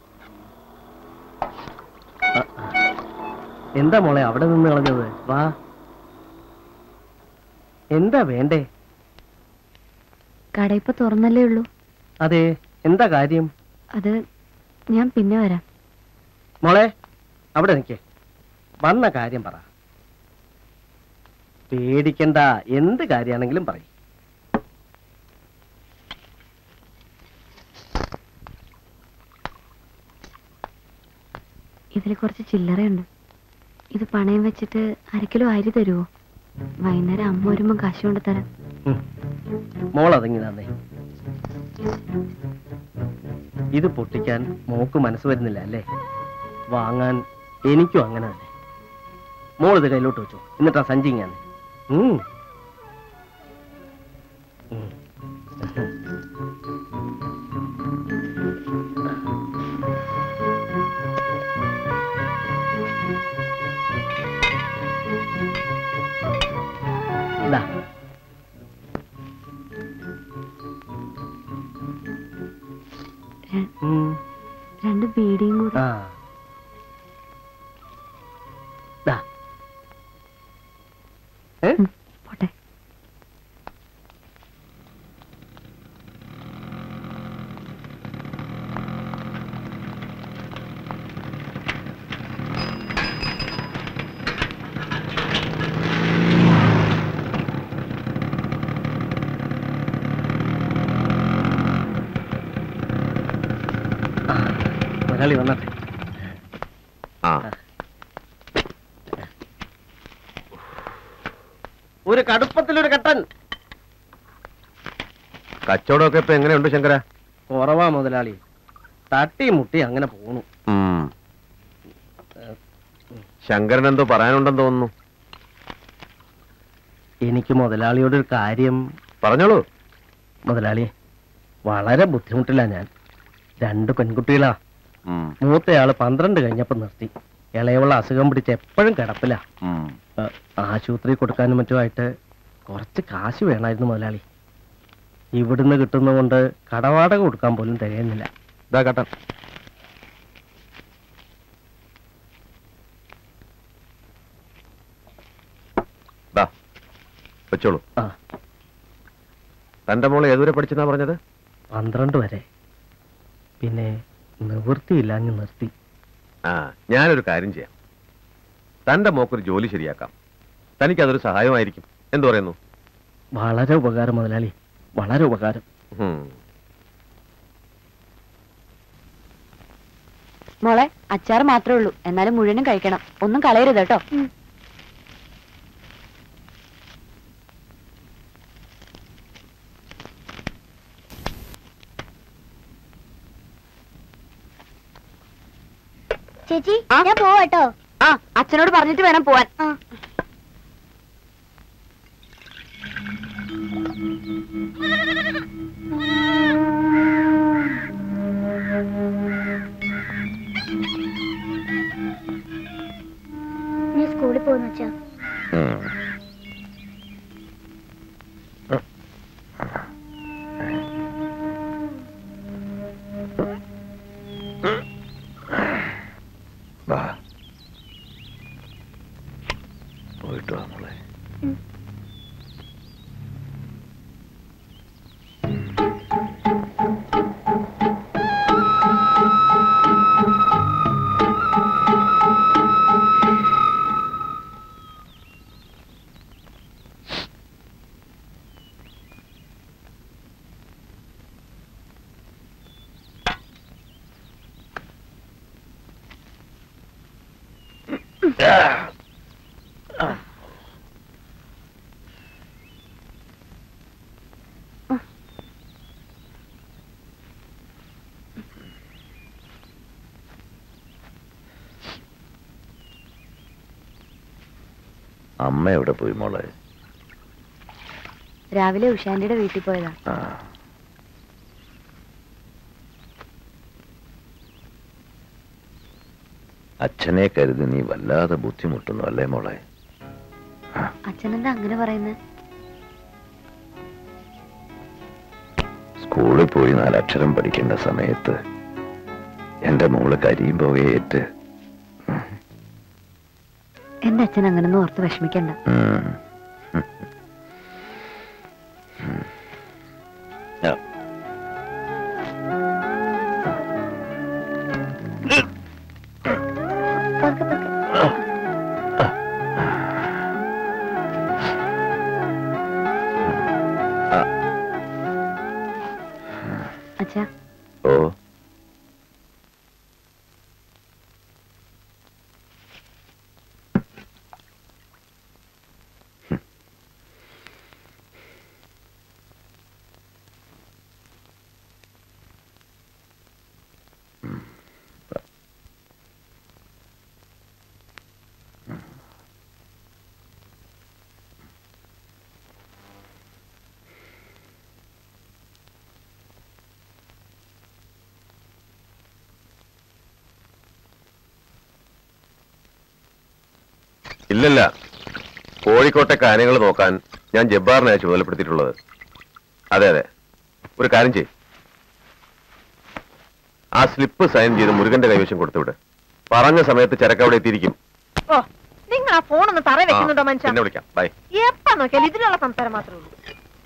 എന്താ മോളെ അവിടെ നിന്ന് കളഞ്ഞത് വാ എന്താ വേണ്ടേ കട ഇപ്പൊ തുറന്നല്ലേ ഉള്ളൂ അതെ എന്താ കാര്യം അത് ഞാൻ പിന്നെ വരാം മോളെ അവിടെ നിൽക്കേ വന്ന കാര്യം പറ പേടിക്കണ്ട എന്ത് കാര്യമാണെങ്കിലും പറയും ഇതിൽ കുറച്ച് ചില്ലറയുണ്ട് ഇത് പണയം വെച്ചിട്ട് അരക്കിലോ അരി തരുമോ വൈകുന്നേരം അമ്മ വരുമ്പോ കാശ് കൊണ്ട് തരാം മോൾ അതങ്ങി തന്നെ ഇത് പൊട്ടിക്കാൻ മോക്ക് മനസ്സ് വരുന്നില്ല അല്ലേ വാങ്ങാൻ എനിക്കും അങ്ങനെ തന്നെ മോൾ ഇത് കയ്യിലോട്ട് വെച്ചു എന്നിട്ടാ സഞ്ചി ഞാൻ ഇതാ ര- ഉം. രണ്ട് ബീഡിയും കൂടി ആ ദാ. ഏ? പോട്ടെ മുതലാളി വന്നട്ടെ ആ ഒരു കടുപ്പത്തിലൊരു കട്ടൻ കച്ചവടമൊക്കെ ഇപ്പൊ എങ്ങനെയുണ്ട് ശങ്കര കുറവാ മുതലാളി തട്ടി മുട്ടി അങ്ങനെ പോണു ഉം. ശങ്കരൻ എന്തോ പറയാനുണ്ടെന്ന് തോന്നുന്നു എനിക്ക് മുതലാളിയോട് ഒരു കാര്യം പറഞ്ഞോളൂ മുതലാളി വളരെ ബുദ്ധിമുട്ടില്ല ഞാൻ രണ്ട് പെൺകുട്ടികളാ മൂത്തയാള് പന്ത്രണ്ട് കഴിഞ്ഞപ്പോ നിർത്തി ഇളയവള അസുഖം പിടിച്ച് എപ്പോഴും കിടപ്പില്ല ആശുപത്രി കൊടുക്കാനും മറ്റുമായിട്ട് കുറച്ച് കാശ് വേണമായിരുന്നു മുതലാളി ഇവിടുന്ന് കിട്ടുന്നതുകൊണ്ട് കടവാടക കൊടുക്കാൻ പോലും തികയുന്നില്ല ഇതാ കട്ടൻ ദാ, വെച്ചോളൂ ആ. തന്റെ മോള് ഏതുവരെ പഠിച്ചെന്നാ പറഞ്ഞത് പന്ത്രണ്ട് വരെ പിന്നെ നിവൃത്തിയില്ലാഞ്ഞ് നിർത്തി ആ ഞാനൊരു കാര്യം ചെയ്യാം തന്റെ മോക്കൊരു ജോലി ശരിയാക്കാം തനിക്കതൊരു സഹായമായിരിക്കും എന്തു പറയുന്നു വളരെ ഉപകാരം മുതലാളി വളരെ ഉപകാരം ഉം. മോളെ അച്ചാർ മാത്രമേ ഉള്ളൂ എന്നാലും മുഴുവനും കഴിക്കണം ഒന്നും കളയരുത് കേട്ടോ ചേച്ചി ഞാൻ പോവാട്ടോ ആ അച്ഛനോട് പറഞ്ഞിട്ട് വേണം പോവാൻ നീ സ്കൂളിൽ പോകുന്നു വെച്ചാ വാ പോയിട്ട് വാ മോളെ അമ്മ എവിടെ പോയി മോളെ രാവിലെ ഉഷാന്റിയുടെ വീട്ടിൽ പോയതാ ആ അച്ഛനെ കരുതി നീ വല്ലാതെ ബുദ്ധിമുട്ടുന്നു അല്ലേ മോളെ അച്ഛനെന്താ അങ്ങനെ പറയുന്നത് സ്കൂളിൽ പോയി നാലക്ഷരം പഠിക്കേണ്ട സമയത്ത് എന്റെ മോള് കരിയും പോകേറ്റ് എന്റെ അച്ഛൻ അങ്ങനൊന്നും ഓർത്ത് വിഷമിക്കണ്ട ഉം. ആ. അച്ഛാ ഓ ഇല്ലല്ല കോഴിക്കോട്ടെ കാര്യങ്ങൾ നോക്കാൻ ഞാൻ ജബ്ബാറിനെ ചുമതലപ്പെടുത്തിയിട്ടുള്ളത് അതെ അതെ ഒരു കാര്യം ചെയ് ആ സ്ലിപ്പ് സൈൻ ചെയ്ത് മുരുകന്റെ കൈവശം കൊടുത്തുവിട് പറഞ്ഞ സമയത്ത് ചരക്ക് അവിടെ എത്തിയിരിക്കും ഓ നിങ്ങൾ ആ ഫോണൊന്ന് തറ ആ, വെക്കുന്നുണ്ടോ മനുഷ്യ പിന്നെ വിളിക്കാം ബൈ എപ്പ നോക്കിയാലും ഇതിനുള്ള സംസാരം മാത്രമേ ഉള്ളൂ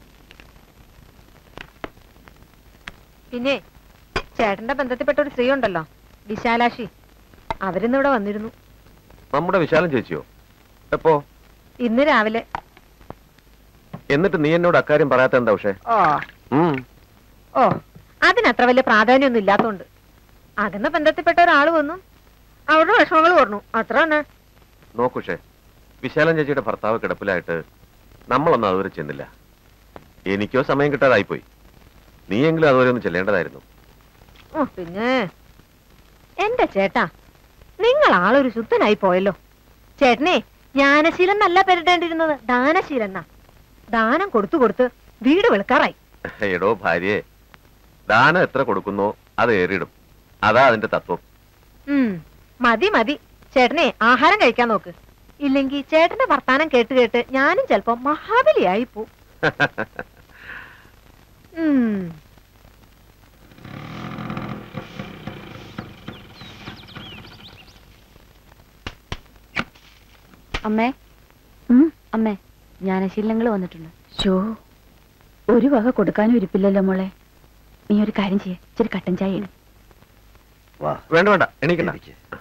പിന്നെ ചേട്ടന്റെ ബന്ധത്തിൽപ്പെട്ട ഒരു സ്ത്രീ ഉണ്ടല്ലോ വിശാലാക്ഷി അവരിന്ന് ഇവിടെ വന്നിരുന്നു നമ്മുടെ വിശാലം ചേച്ചിയോ എപ്പോ ഇന്ന് രാവിലെ എന്നിട്ട് നീ എന്നോട് അക്കാര്യം പറയാത്ത എന്താ പക്ഷേ ഓ ഉം ഓ അതിനത്ര വലിയ പ്രാധാന്യമൊന്നും ഇല്ലാത്തോണ്ട് അകന്ന ബന്ധത്തിൽപ്പെട്ട ഒരാൾ വന്നു അവരുടെ വിഷമങ്ങൾ പറഞ്ഞു അത്ര തന്നെ നോക്കുഷേ വിശാലം ചേച്ചിയുടെ ഭർത്താവ് കിടപ്പിലായിട്ട് നമ്മളൊന്നും അതുവരെ ചെന്നില്ല എനിക്കോ സമയം കിട്ടാതായിപ്പോയി നീയെങ്കിലും അതുവരെ ഒന്ന് ചെല്ലേണ്ടതായിരുന്നു ഓ പിന്നെ എന്റെ ചേട്ടാ നിങ്ങൾ ആളൊരു ശുദ്ധനായി പോയല്ലോ ചേട്ടനെ ജ്ഞാനശീലൻ എന്നല്ല പെരിടേണ്ടിരുന്നത് ദാനശീലൻ എന്നാ ദാനം കൊടുത്തു കൊടുത്ത് വീട് വെളുക്കാറായി എടോ ഭാര്യയെ ദാനം എത്ര കൊടുക്കുന്നോ അത് ഏറിയിടും അതാ അതിന്റെ തത്വം ഉം, മതി മതി ചേട്ടനെ ആഹാരം കഴിക്കാൻ നോക്ക് ഇല്ലെങ്കിൽ ചേട്ടന്റെ വർത്താനം കേട്ട് കേട്ട് ഞാനും ചിലപ്പോ മഹാബലിയായി പോ ഉം. അമ്മേ അമ്മേ ജ്ഞാനശീലങ്ങൾ വന്നിട്ടുണ്ട് ഷോ ഒരു വക കൊടുക്കാനും ഇരിപ്പില്ലല്ലോ മോളെ നീ ഒരു കാര്യം ചെയ്യ ഇച്ചിരി കട്ടൻ ചായ ഇട് വാ വേണ്ട വേണ്ട എണീക്കണ്ട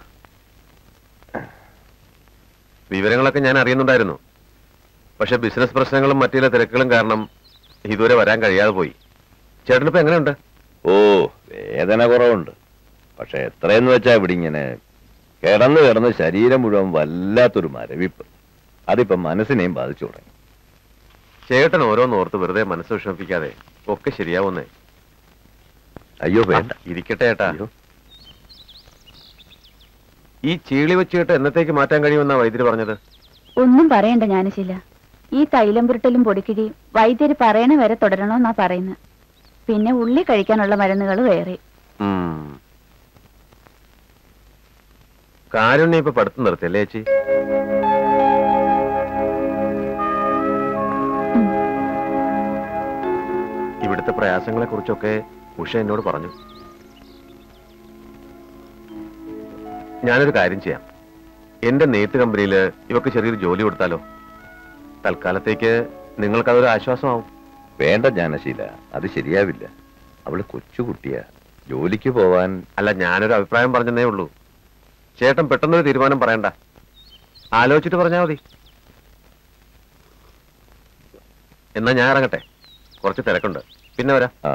വിവരങ്ങളൊക്കെ ഞാൻ അറിയുന്നുണ്ടായിരുന്നു പക്ഷെ ബിസിനസ് പ്രശ്നങ്ങളും മറ്റു ചില തിരക്കുകളും കാരണം ഇതുവരെ വരാൻ കഴിയാതെ പോയി ചേട്ടനിപ്പോ എങ്ങനെയുണ്ട് ഓ വേദന കുറവുണ്ട് പക്ഷെ എത്രയെന്ന് വെച്ചാ ഇവിടെ ഇങ്ങനെ കിടന്ന് കിടന്ന് ശരീരം മുഴുവൻ വല്ലാത്തൊരു മരവിപ്പ് അതിപ്പോ മനസ്സിനെയും ബാധിച്ചു തുടങ്ങി ചേട്ടൻ ഓരോന്നോർത്ത് വെറുതെ മനസ്സ് വിഷമിപ്പിക്കാതെ ഒക്കെ ശരിയാവുന്നേ അയ്യോ വേണ്ട ഇരിക്കട്ടെ ഏട്ടാ ഈ ചീളി വെച്ചിട്ട് എന്നത്തേക്ക് മാറ്റാൻ കഴിയുമെന്നാ വൈദ്യുതി പറഞ്ഞത് ഒന്നും പറയണ്ട ജ്ഞാനശീല ഈ തൈലം പുരട്ടലും പൊടിക്കിടിയും വൈദ്യര് പറയണ വരെ തുടരണമെന്നാ പറയുന്നത് പിന്നെ ഉള്ളി കഴിക്കാനുള്ള മരുന്നുകൾ വേറെ ഉം. കാരുണ്യം ഇപ്പൊ പഠിത്തം നിർത്തിയല്ലേ ചേച്ചി ഇവിടുത്തെ പ്രയാസങ്ങളെ കുറിച്ചൊക്കെ ഉഷ എന്നോട് പറഞ്ഞു ഞാനൊരു കാര്യം ചെയ്യാം എന്റെ നെയ്ത്ത് കമ്പനിയിൽ ഇവക്ക് ചെറിയൊരു ജോലി കൊടുത്താലോ തൽക്കാലത്തേക്ക് നിങ്ങൾക്കതൊരു ആശ്വാസമാവും വേണ്ട ജ്ഞാനശീല അത് ശരിയാവില്ല അവള് കൊച്ചുകുട്ടിയാ ജോലിക്ക് പോവാൻ അല്ല ഞാനൊരു അഭിപ്രായം പറഞ്ഞതേ ഉള്ളൂ ചേട്ടൻ പെട്ടെന്നൊരു തീരുമാനം പറയണ്ട ആലോചിച്ചിട്ട് പറഞ്ഞാൽ മതി എന്നാ ഞാൻ ഇറങ്ങട്ടെ കുറച്ച് തിരക്കുണ്ട് പിന്നെ വരാം ആ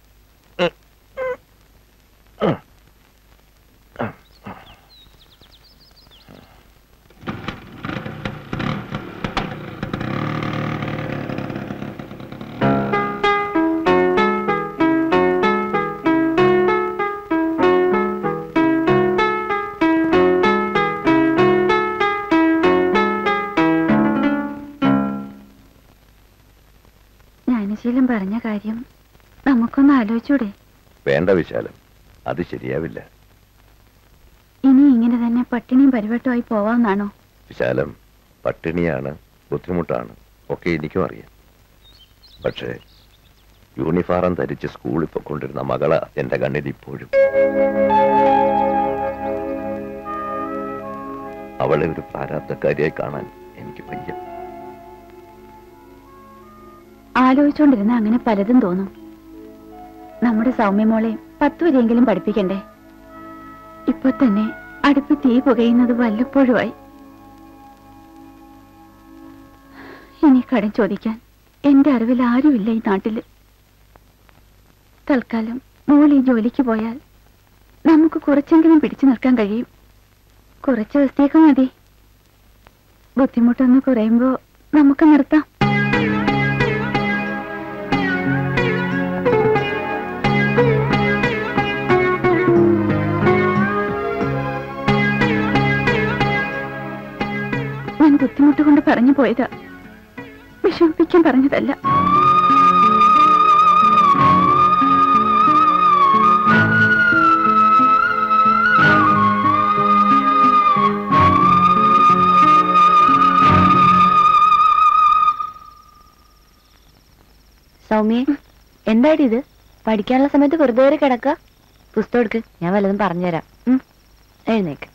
ജ്ഞാനശീലം പറഞ്ഞ കാര്യം നമുക്കൊന്ന് ആലോചിച്ചൂടെ വേണ്ട വിശാലം അത് ശരിയാവില്ല ഇനി ഇങ്ങനെ തന്നെ പട്ടിണിയും പരിവട്ടമായി പോവാന്നാണോ വിശാലം പട്ടിണിയാണ് ബുദ്ധിമുട്ടാണ് ഒക്കെ എനിക്കും അറിയാം പക്ഷേ യൂണിഫോം ധരിച്ച് സ്കൂളിൽ പൊക്കൊണ്ടിരുന്ന മകള എന്റെ കണ്ണിൽ ഇപ്പോഴും അവളെ ഒരു പ്രാരാബ്ധക്കാരിയായി കാണാൻ എനിക്ക് വയ്യ ആലോചിച്ചോണ്ടിരുന്ന അങ്ങനെ പലതും തോന്നും നമ്മുടെ സൗമ്യമോളെ പത്ത് വരെയെങ്കിലും പഠിപ്പിക്കണ്ടേ ഇപ്പൊ തന്നെ അടുപ്പ് തീ പുകയുന്നത് വല്ലപ്പോഴുമായി ഇനി കടം ചോദിക്കാൻ എന്റെ അറിവിൽ ആരുമില്ല ഈ നാട്ടില് തൽക്കാലം മോൾ ഈ ജോലിക്ക് പോയാൽ നമുക്ക് കുറച്ചെങ്കിലും പിടിച്ചു നിൽക്കാൻ കഴിയും കുറച്ച് ദിവസത്തേക്ക് മതി ബുദ്ധിമുട്ടൊന്ന് കുറയുമ്പോ നമുക്ക് നിർത്താം ഞാൻ ബുദ്ധിമുട്ട് കൊണ്ട് പറഞ്ഞു പോയതാ വിഷമിപ്പിക്കാൻ പറഞ്ഞതല്ല സൗമ്യ എന്താടി ഇത് പഠിക്കാനുള്ള സമയത്ത് വെറുതെ കയറി കിടക്ക പുസ്തകം എടുക്ക് ഞാൻ വല്ലതും പറഞ്ഞുതരാം ഉം. എഴുന്നേക്ക്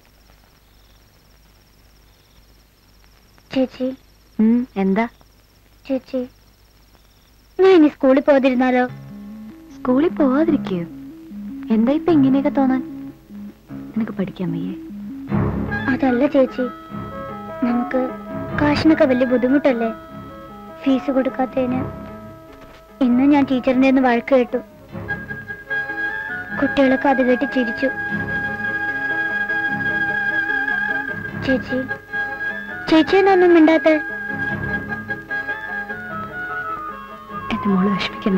ചേച്ചി ഉം, എന്താ ചേച്ചി ഞാൻ ഇനി സ്കൂളിൽ പോകാതിരുന്നാലോ സ്കൂളിൽ പോവാതിരിക്കയോ എന്താ ഇപ്പൊ ഇങ്ങനെയൊക്കെ തോന്നാൻ നിനക്ക് പഠിക്കാൻ വയ്യേ അതല്ല ചേച്ചി നമുക്ക് കാശിനൊക്കെ വലിയ ബുദ്ധിമുട്ടല്ലേ ഫീസ് കൊടുക്കാത്തതിന് ഇന്ന് ഞാൻ ടീച്ചറിന്റെ നിന്ന് വഴക്ക് കേട്ടു കുട്ടികളൊക്കെ അത് കേട്ട് ചിരിച്ചു ചേച്ചി ചേച്ചി എന്നൊന്നും മിണ്ടാത്ത എന്റെ മോള് വിഷമിക്കണ്ട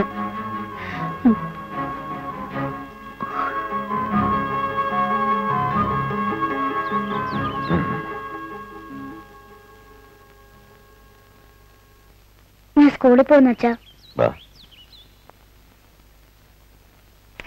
ഞാൻ സ്കൂളിൽ പോകുന്ന വെച്ചാ വാ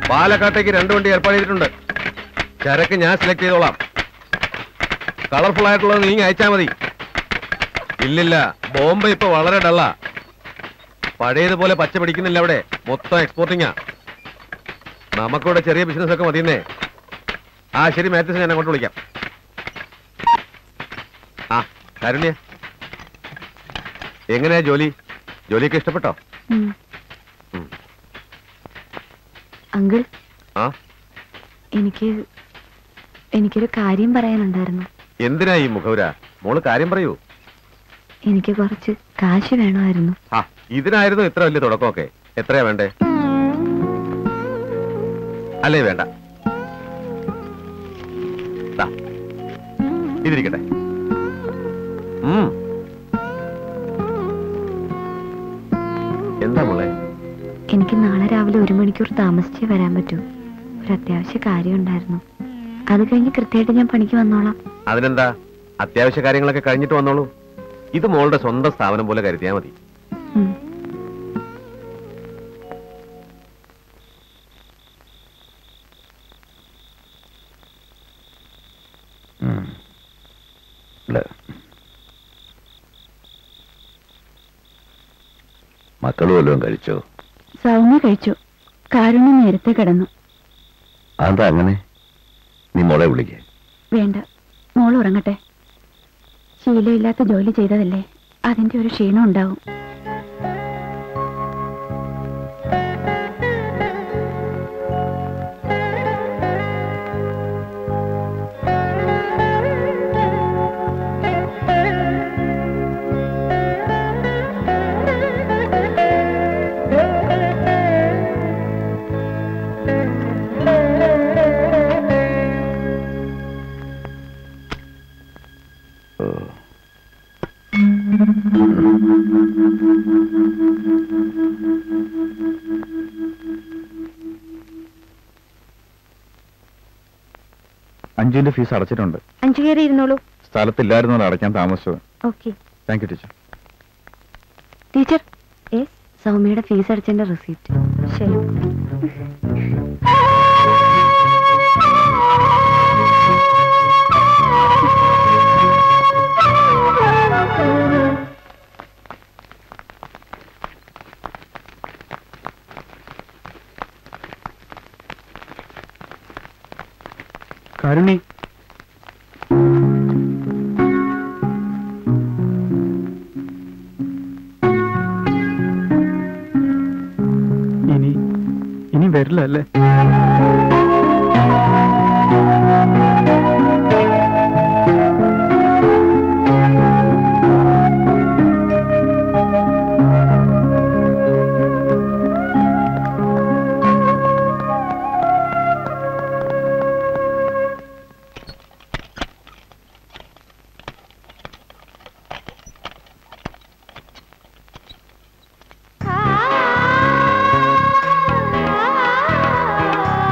പാലക്കാട്ടേക്ക് രണ്ട് വണ്ടി ഏർപ്പാട് ചെയ്തിട്ടുണ്ട് ചരക്ക് ഞാൻ സെലക്ട് ചെയ്തോളാം കളർഫുൾ ആയിട്ടുള്ളത് നീ അയച്ചാ മതി ഇല്ലില്ല ബോംബെ ഇപ്പൊ വളരെ ഡള്ളാ പഴയതുപോലെ പച്ച പിടിക്കുന്നില്ല അവിടെ മൊത്തം എക്സ്പോർട്ടിങ്ങാ നമുക്കിവിടെ ചെറിയ ബിസിനസ് ഒക്കെ മതിയെന്നേ ആ ശരി മാത്യൂസ് ഞാൻ അങ്ങോട്ട് വിളിക്കാം ആ കാരുണ്യ എങ്ങനെയാ ജോലി ജോലിയൊക്കെ ഇഷ്ടപ്പെട്ടോ ഉം. ഉം. അങ്കിൾ ആ എനിക്ക് എനിക്കൊരു കാര്യം പറയാനുണ്ടായിരുന്നു എന്തിനാ ഈ മുഖവുര മോള് കാര്യം പറയൂ എനിക്ക് കുറച്ച് കാശ് വേണമായിരുന്നു ആ ഇതിനായിരുന്നു ഇത്ര വലിയ തുടക്കമൊക്കെ എത്രയാ വേണ്ടേ അല്ലേ വേണ്ട ദാ, ഇതിരിക്കട്ടെ ഉം. എന്താ മോളെ എനിക്ക് നാളെ രാവിലെ ഒരു മണിക്കൂർ താമസിച്ചേ വരാൻ പറ്റൂ ഒരു അത്യാവശ്യ കാര്യം ഉണ്ടായിരുന്നു അത് കഴിഞ്ഞ് കൃത്യമായിട്ട് ഞാൻ പണിക്ക് വന്നോളാം അതിനെന്താ അത്യാവശ്യ കാര്യങ്ങളൊക്കെ കഴിഞ്ഞിട്ട് വന്നോളൂ ഇത് മോളുടെ സ്വന്തം സ്ഥാപനം പോലെ കരുതിയാ മതി ഉം. ഉം. ഇല്ല. മക്കള് വല്ലതും കഴിച്ചോ സൗമ്യ കഴിച്ചു കാരുണ്യം നേരത്തെ കിടന്നു അതെന്താ അങ്ങനെ നീ മോളെ വിളിക്കേ വേണ്ട മോൾ ഉറങ്ങട്ടെ ശീലമില്ലാത്ത ജോലി ചെയ്തതല്ലേ അതിന്റെ ഒരു ക്ഷീണം ഉണ്ടാവും അഞ്ജുവിന്റെ ഫീസ് അടച്ചിട്ടുണ്ട് അഞ്ചു കയറി ഇരുന്നോളൂ സ്ഥലത്തില്ലായിരുന്നോ അടയ്ക്കാൻ താമസിച്ചത് okay thank you teacher teacher സൗമ്യയുടെ ഫീസ് അടച്ചതിന്റെ റെസീപ്റ്റ് ശരി കരുണി ഇനി ഇനി വരില്ല അല്ലേ ആ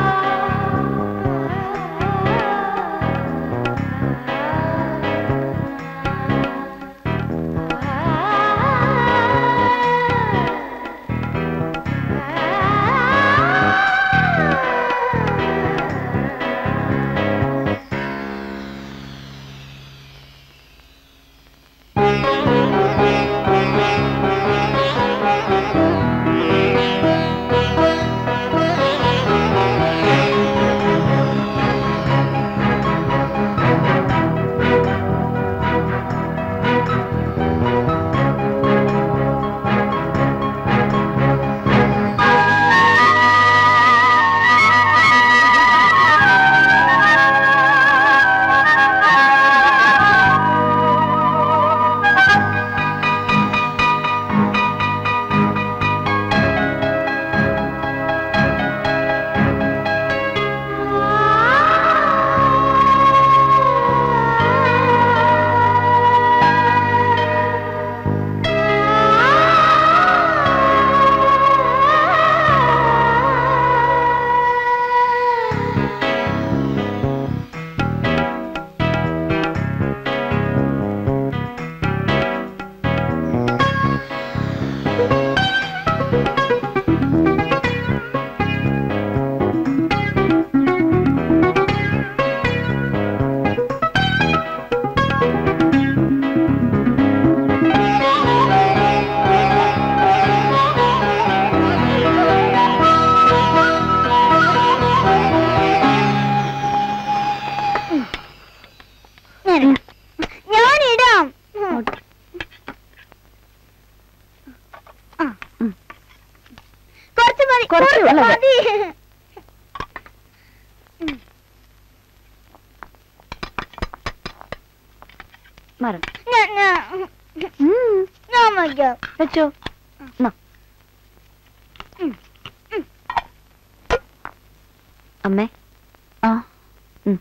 മതി കുറച്ചേ കുറച്ച് ഉള്ളത്. മതി മരം ഞാൻ ഞാൻ- ഞാൻ വയ്ക്കാം വെച്ചോ എന്നാ. അമ്മേ ആ ഉം.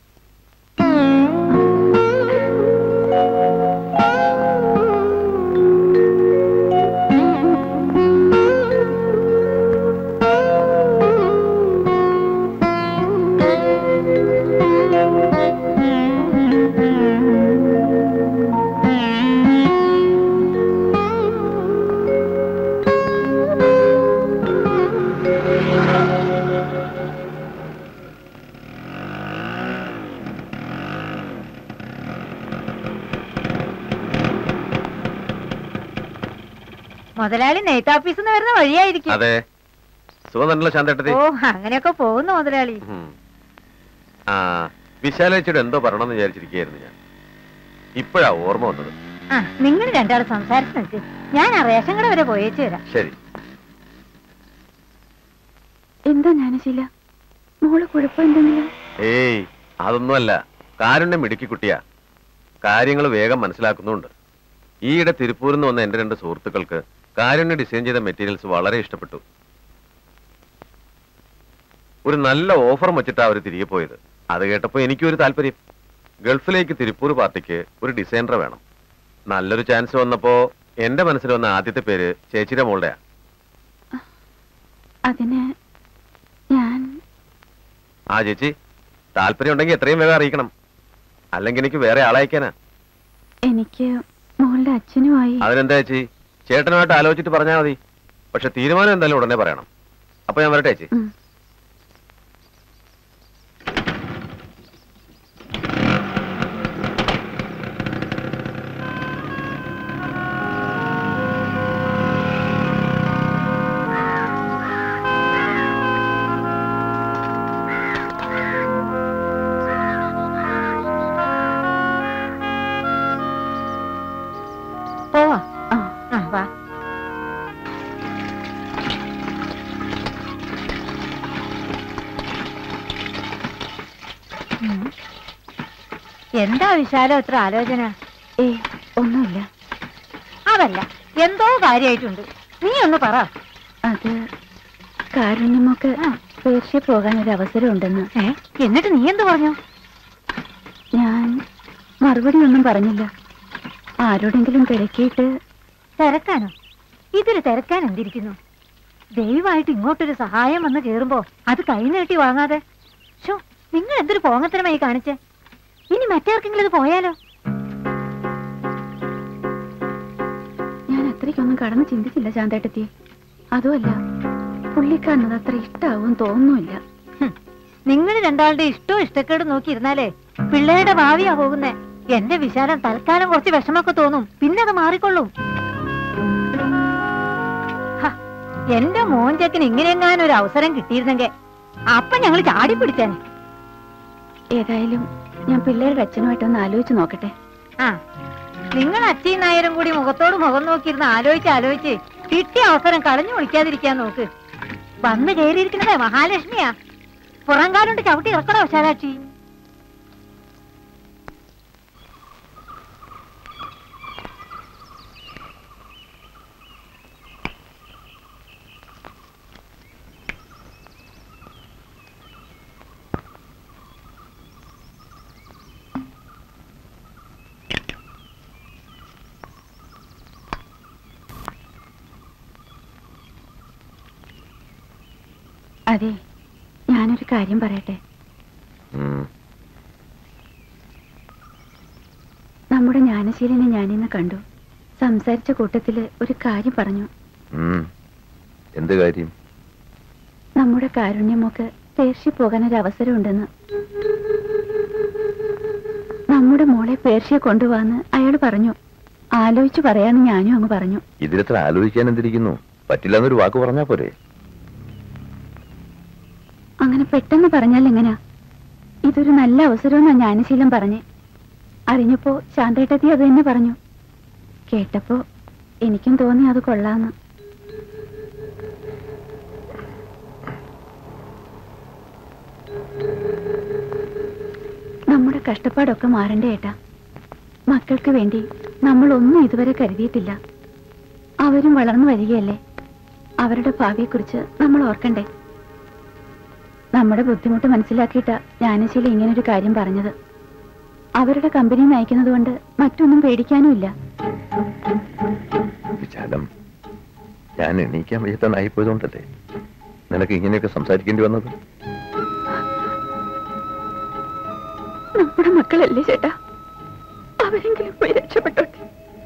മുതലാളി നെയ്ത്ത് ഓഫീസിൽ നിന്ന് വരുന്ന വഴിയായിരിക്കും അതെ സുഖം തന്നെയല്ലോ ശാന്തേട്ടത്തി ഓ അങ്ങനെയൊക്കെ പോകുന്നു മുതലാളി ഉം. ആ വിശാലേച്ചിയുടെ എന്തോ പറയണമെന്ന് വിചാരിച്ചിരിക്കുകയായിരുന്നു ഞാൻ ഇപ്പോഴാ ഓർമ്മ വന്നത് ആ നിങ്ങൾ രണ്ടാളും സംസാരിച്ച് നിൽക്ക് ഞാൻ ആ റേഷൻ കട വരെ പോയേച്ചു വരാം ശരി എന്താ ജ്ഞാനശീല മോള് കുഴപ്പം എന്തെങ്കിലും ഏയ് അതൊന്നുമല്ല കാരുണ്യം മിടുക്കി കുട്ടിയാ കാര്യങ്ങൾ വേഗം മനസ്സിലാക്കുന്നുണ്ട് ഈയിടെ തിരുപ്പൂരിൽ നിന്ന് വന്ന എന്റെ രണ്ട് സുഹൃത്തുക്കൾക്ക് കാരുണ്യ ഡിസൈൻ ചെയ്ത മെറ്റീരിയൽസ് വളരെ ഇഷ്ടപ്പെട്ടു ഒരു നല്ല ഓഫർ വെച്ചിട്ടാ അവർ തിരികെ പോയത് അത് കേട്ടപ്പോ എനിക്കും ഒരു താല്പര്യം ഗൾഫിലേക്ക് തിരുപ്പൂർ പാർട്ടിക്ക് ഒരു ഡിസൈനർ വേണം നല്ലൊരു ചാൻസ് വന്നപ്പോ എന്റെ മനസ്സിൽ വന്ന ആദ്യത്തെ പേര് ചേച്ചിയുടെ മോളുടെയാ അതിന് ഞാൻ ആ ചേച്ചി താല്പര്യം ഉണ്ടെങ്കിൽ എത്രയും വേഗം അറിയിക്കണം അല്ലെങ്കിൽ എനിക്ക് വേറെ ആളയക്കാനാ എനിക്ക് മോളുടെ അച്ഛനുമായി അതിനെന്താ ചേച്ചി ചേട്ടനുമായിട്ട് ആലോചിച്ചിട്ട് പറഞ്ഞാൽ മതി പക്ഷെ തീരുമാനം എന്തായാലും ഉടനെ പറയണം അപ്പൊ ഞാൻ വരട്ടെ ചേച്ചി ഉം. പോവാ ആ ആ വാ ഉം. എന്താ വിശാലം ഇത്ര ആലോചന ഏ ഒന്നുമില്ല അതല്ല എന്തോ കാര്യമായിട്ടുണ്ട് നീ ഒന്ന് പറ അത് കാരുണ്യമൊക്കെ പേർഷ്യ പോകാൻ ഒരു അവസരം ഉണ്ടെന്ന് ഏ എന്നിട്ട് നീ എന്ത് പറഞ്ഞു ഞാൻ മറുപടി ഒന്നും പറഞ്ഞില്ല ആരോടെങ്കിലും തിരക്കിയിട്ട് തിരക്കാനോ ഇതിൽ തിരക്കാൻ എന്തിരിക്കുന്നു ദയവായിട്ട് ഇങ്ങോട്ടൊരു സഹായം വന്ന് കേറുമ്പോ അത് കൈ നീട്ടി വാങ്ങാതെ ഷോ നിങ്ങൾ എന്തൊരു പോങ്ങത്തരമായി കാണിച്ചേ ഇനി മറ്റാർക്കെങ്കിലും ഇത് പോയാലോ ഞാൻ അത്രയ്ക്കൊന്നും കടന്ന് ചിന്തിച്ചില്ല ശാന്തേട്ടത്തി അതുമല്ല പുള്ളിക്കാരനത് അത്ര ഇഷ്ടാവും തോന്നുന്നില്ല നിങ്ങൾ രണ്ടാളുടെ ഇഷ്ടവും ഇഷ്ടക്കേടും നോക്കിയിരുന്നാലേ പിള്ളേരുടെ ഭാവിയാ പോകുന്നേ എന്റെ വിശാലം തൽക്കാലം കുറച്ച് വിഷമൊക്കെ തോന്നും പിന്നെ അത് മാറിക്കൊള്ളും ഹ, എന്റെ മോൻചക്കിന് ഇങ്ങനെയെങ്ങാനും ഒരു അവസരം കിട്ടിയിരുന്നെങ്കിൽ അപ്പൊ ഞങ്ങൾ ചാടി പിടിച്ചേനെ ഏതായാലും ഞാൻ പിള്ളേരുടെ അച്ഛനുമായിട്ടൊന്ന് ആലോചിച്ച് നോക്കട്ടെ ആ നിങ്ങൾ അച്ഛയും നായരും കൂടി മുഖത്തോട് മുഖം നോക്കിയിരുന്ന് ആലോചിച്ച് ആലോചിച്ച് കിട്ടിയ അവസരം കളഞ്ഞു വിളിക്കാതിരിക്കാൻ നോക്ക് വന്ന് കയറിയിരിക്കുന്നതേ മഹാലക്ഷ്മിയാ പുറംകാലുണ്ട് ചവിട്ടി ഇറക്കണോ വിശാലാക്ഷി അതെ ഞാനൊരു കാര്യം പറയട്ടെ ഉം. നമ്മുടെ ജ്ഞാനശീലനെ ഞാനിന്ന് കണ്ടു സംസാരിച്ച കൂട്ടത്തില് ഒരു കാര്യം പറഞ്ഞു ഉം. എന്ത് കാര്യം നമ്മുടെ കാരുണ്യമൊക്കെ പേർഷ്യ പോകാൻ ഒരു അവസരമുണ്ടെന്ന് നമ്മുടെ മോളെ പേർഷ്യ കൊണ്ടുപോവാന്ന് അയാൾ പറഞ്ഞു ആലോചിച്ചു പറയാന്ന് ഞാനും അങ്ങ് പറഞ്ഞു ഇതിലെത്ര ആലോചിക്കാൻ എന്തിരിക്കുന്നു പറ്റില്ലെന്നൊരു വാക്ക് പറഞ്ഞാ പോരെ അങ്ങനെ പെട്ടെന്ന് പറഞ്ഞാൽ എങ്ങനാ ഇതൊരു നല്ല അവസരമെന്നാ ജ്ഞാനശീലം പറഞ്ഞേ അറിഞ്ഞപ്പോ ശാന്തേട്ടത്തി അത് തന്നെ പറഞ്ഞു കേട്ടപ്പോ എനിക്കും തോന്നി അത് കൊള്ളാന്ന് കഷ്ടപ്പാടൊക്കെ മാറണ്ടേ ഏട്ടാ മക്കൾക്ക് വേണ്ടി നമ്മൾ ഒന്നും ഇതുവരെ കരുതിയിട്ടില്ല അവരും വളർന്നു വരികയല്ലേ അവരുടെ ഭാവിയെക്കുറിച്ച് നമ്മൾ ഓർക്കണ്ടേ നമ്മുടെ ബുദ്ധിമുട്ട് മനസ്സിലാക്കിയിട്ടാ ജ്ഞാനശീല ഇങ്ങനൊരു കാര്യം പറഞ്ഞത് അവരുടെ കമ്പനി നയിക്കുന്നത് കൊണ്ട് മറ്റൊന്നും പേടിക്കാനുമില്ല വിശാലം ഞാൻ എണീക്കാൻ വയ്യാത്തനായിപ്പോയതുകൊണ്ടല്ലേ നിനക്ക് ഇങ്ങനെയൊക്കെ സംസാരിക്കേണ്ടി വന്നത് നമ്മുടെ മക്കളല്ലേ ചേട്ടാ അവരെങ്കിലും പോയി രക്ഷപ്പെട്ടോട്ടെ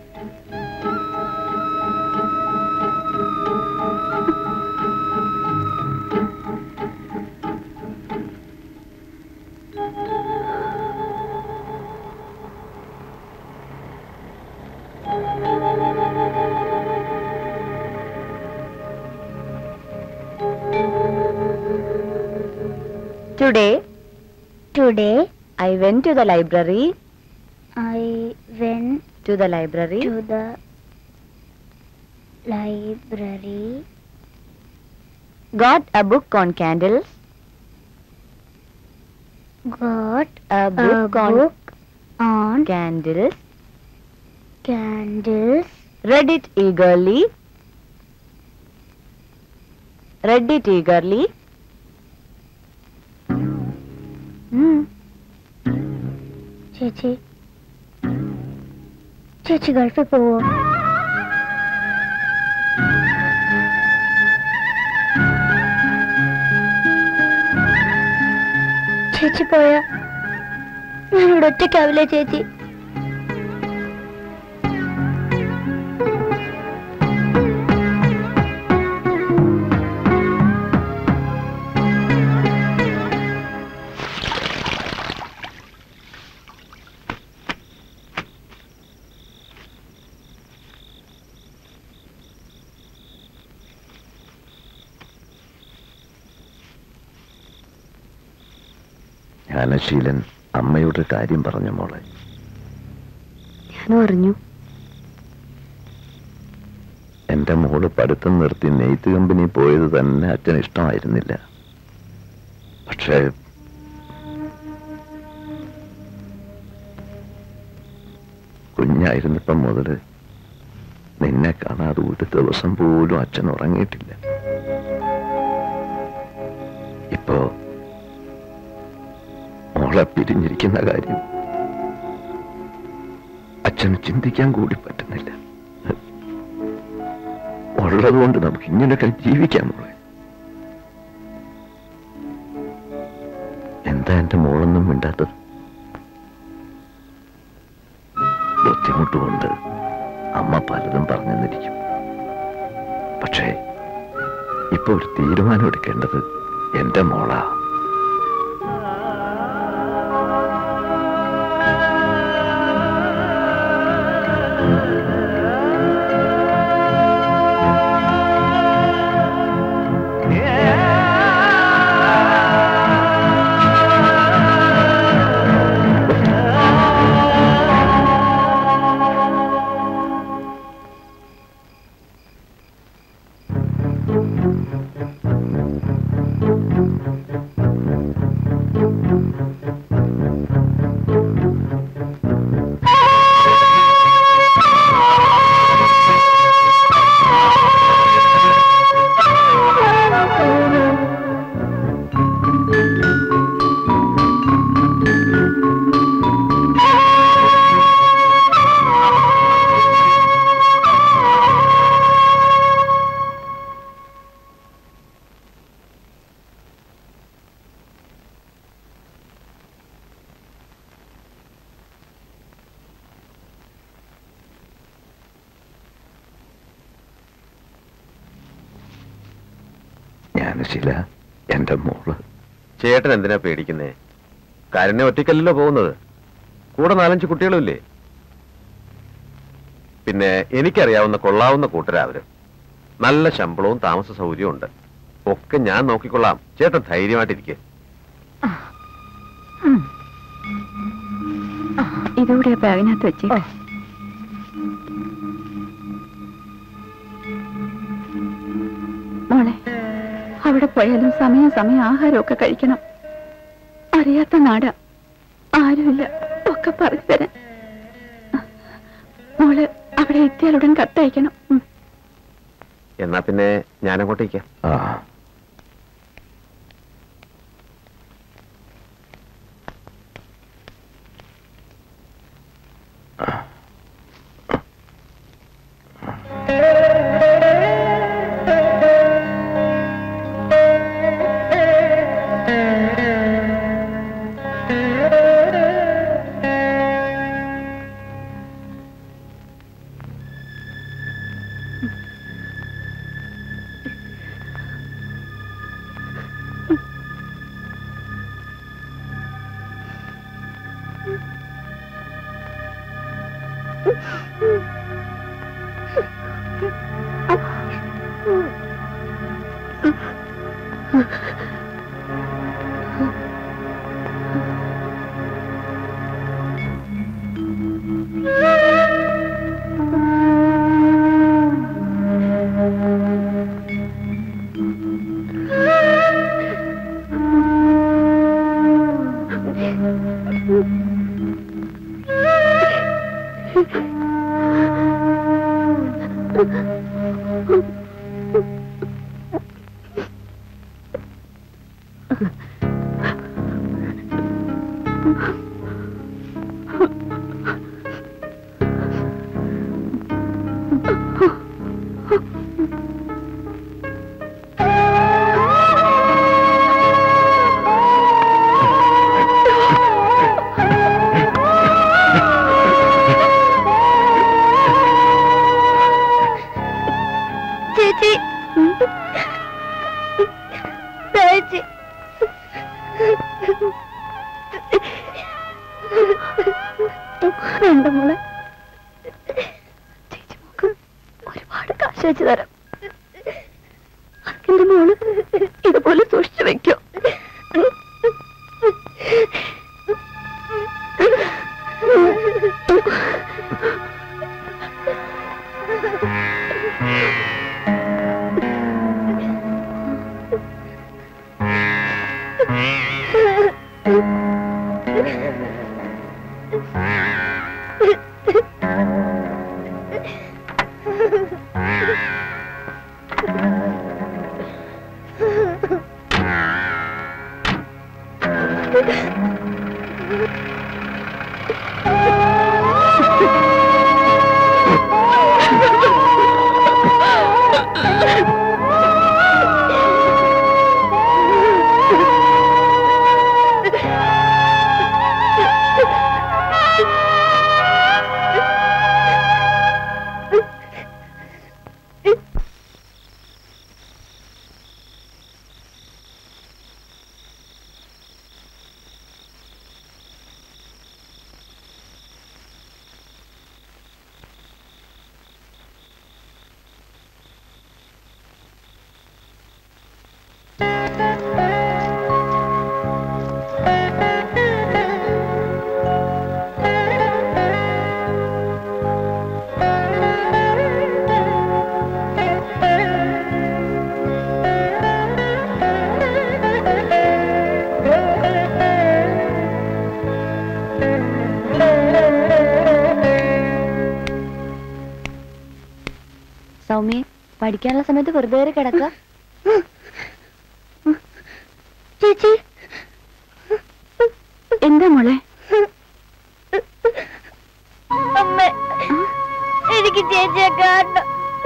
Today, today I went to the library. I went to the library. To the library. Got a book on candles. Got a book, on, on candles. Candles. Read it eagerly. Read it eagerly. ചേച്ചി ചേച്ചി ഗൾഫിൽ പോവോ ചേച്ചി പോയ ഞാനിവിടെ ഒറ്റയ്ക്കാവില്ലേ ചേച്ചി ജ്ഞാനശീലൻ അമ്മയുടെ കാര്യം പറഞ്ഞു മോളെ ഞാനും അറിഞ്ഞു എന്റെ മോള് പഠിത്തം നിർത്തി നെയ്ത്ത് കമ്പനി പോയത് തന്നെ അച്ഛൻ ഇഷ്ടമായിരുന്നില്ല പക്ഷേ കുഞ്ഞായിരുന്നപ്പം മുതല് നിന്നെ കാണാതെ ഒരു ദിവസം പോലും അച്ഛൻ ഉറങ്ങിയിട്ടില്ല ഇപ്പോ മോളെ പിരിഞ്ഞിരിക്കുന്ന കാര്യം അച്ഛന് ചിന്തിക്കാൻ കൂടി പറ്റുന്നില്ല ഉള്ളതുകൊണ്ട് നമുക്ക് ഇങ്ങനെയൊക്കെ ജീവിക്കാം മോളെ എന്താ എന്റെ മോളൊന്നും മിണ്ടാത്തത് ബുദ്ധിമുട്ടുകൊണ്ട് അമ്മ പലതും പറഞ്ഞെന്നിരിക്കും പക്ഷേ ഇപ്പൊ ഒരു തീരുമാനം എടുക്കേണ്ടത് എന്റെ മോളാ ജ്ഞാനശീല എന്റെ മോള് ചേട്ടൻ എന്തിനാ പേടിക്കുന്നേ കാരനെ ഒറ്റയ്ക്കല്ലല്ലോ പോകുന്നത് കൂടെ നാലഞ്ച് കുട്ടികളുമില്ലേ പിന്നെ എനിക്കറിയാവുന്ന കൊള്ളാവുന്ന കൂട്ടരാ അവര് നല്ല ശമ്പളവും താമസ സൗകര്യവും ഉണ്ട് ഒക്കെ ഞാൻ നോക്കിക്കൊള്ളാം ചേട്ടൻ ധൈര്യമായിട്ടിരിക്കെ ഇതൂടെ ബാഗിനകത്ത് വെച്ചേ മോളെ അവിടെ പോയാലും സമയം സമയം ആഹാരമൊക്കെ കഴിക്കണം അറിയാത്ത നാടാ ആരുമില്ല ഒക്കെ പറഞ്ഞു തരാൻ മോള് അവിടെ എത്തിയാലുടൻ കത്തയക്കണം ഉം. എന്നാ പിന്നെ ഞാനങ്ങോട്ടേക്കാം ആ ചേച്ചി ചേച്ചി വേണ്ട മോളെ ചേച്ചി മോക്ക് ഒരുപാട് കാശ് വെച്ച് തരാം എന്റെ മോള് ഇതുപോലെ സൂക്ഷിച്ചു വെക്കോ സൗമ്യ പഠിക്കാനുള്ള സമയത്ത് വെറുതെ കയറി കിടക്ക ചേച്ചി എന്താ മോളെ അമ്മ എനിക്ക് ചേച്ചിയെ കാണണം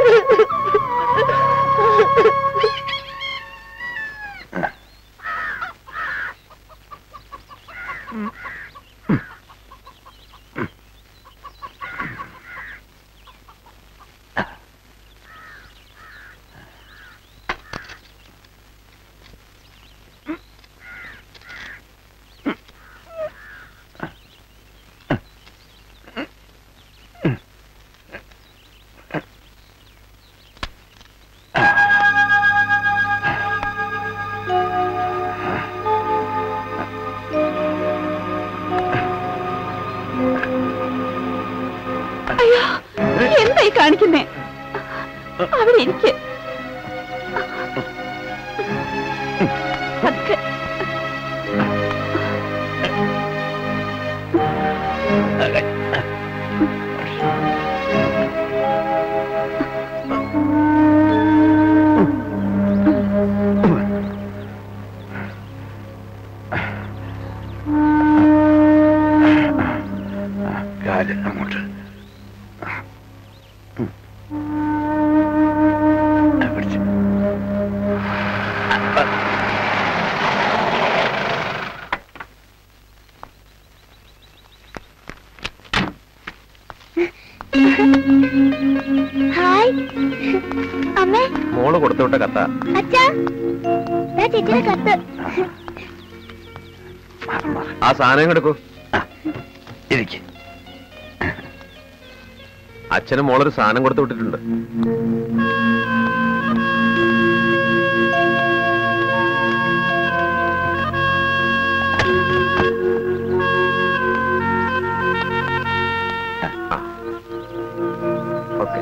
അയ്യോ എന്തായി കാണിക്കുന്നേ അവിടെ ഇരിക്കെ പതുക്കെ. അമ്മേ മോള് കൊടുത്തുവിട്ട കത്ത അച്ഛാ ദാ ചേച്ചിയുടെ കത്ത് ആ സാധനം എടുക്കൂ ഇരിക്കെ അച്ഛന് മോളൊരു സാധനം കൊടുത്തു വിട്ടിട്ടുണ്ട് ഓക്കെ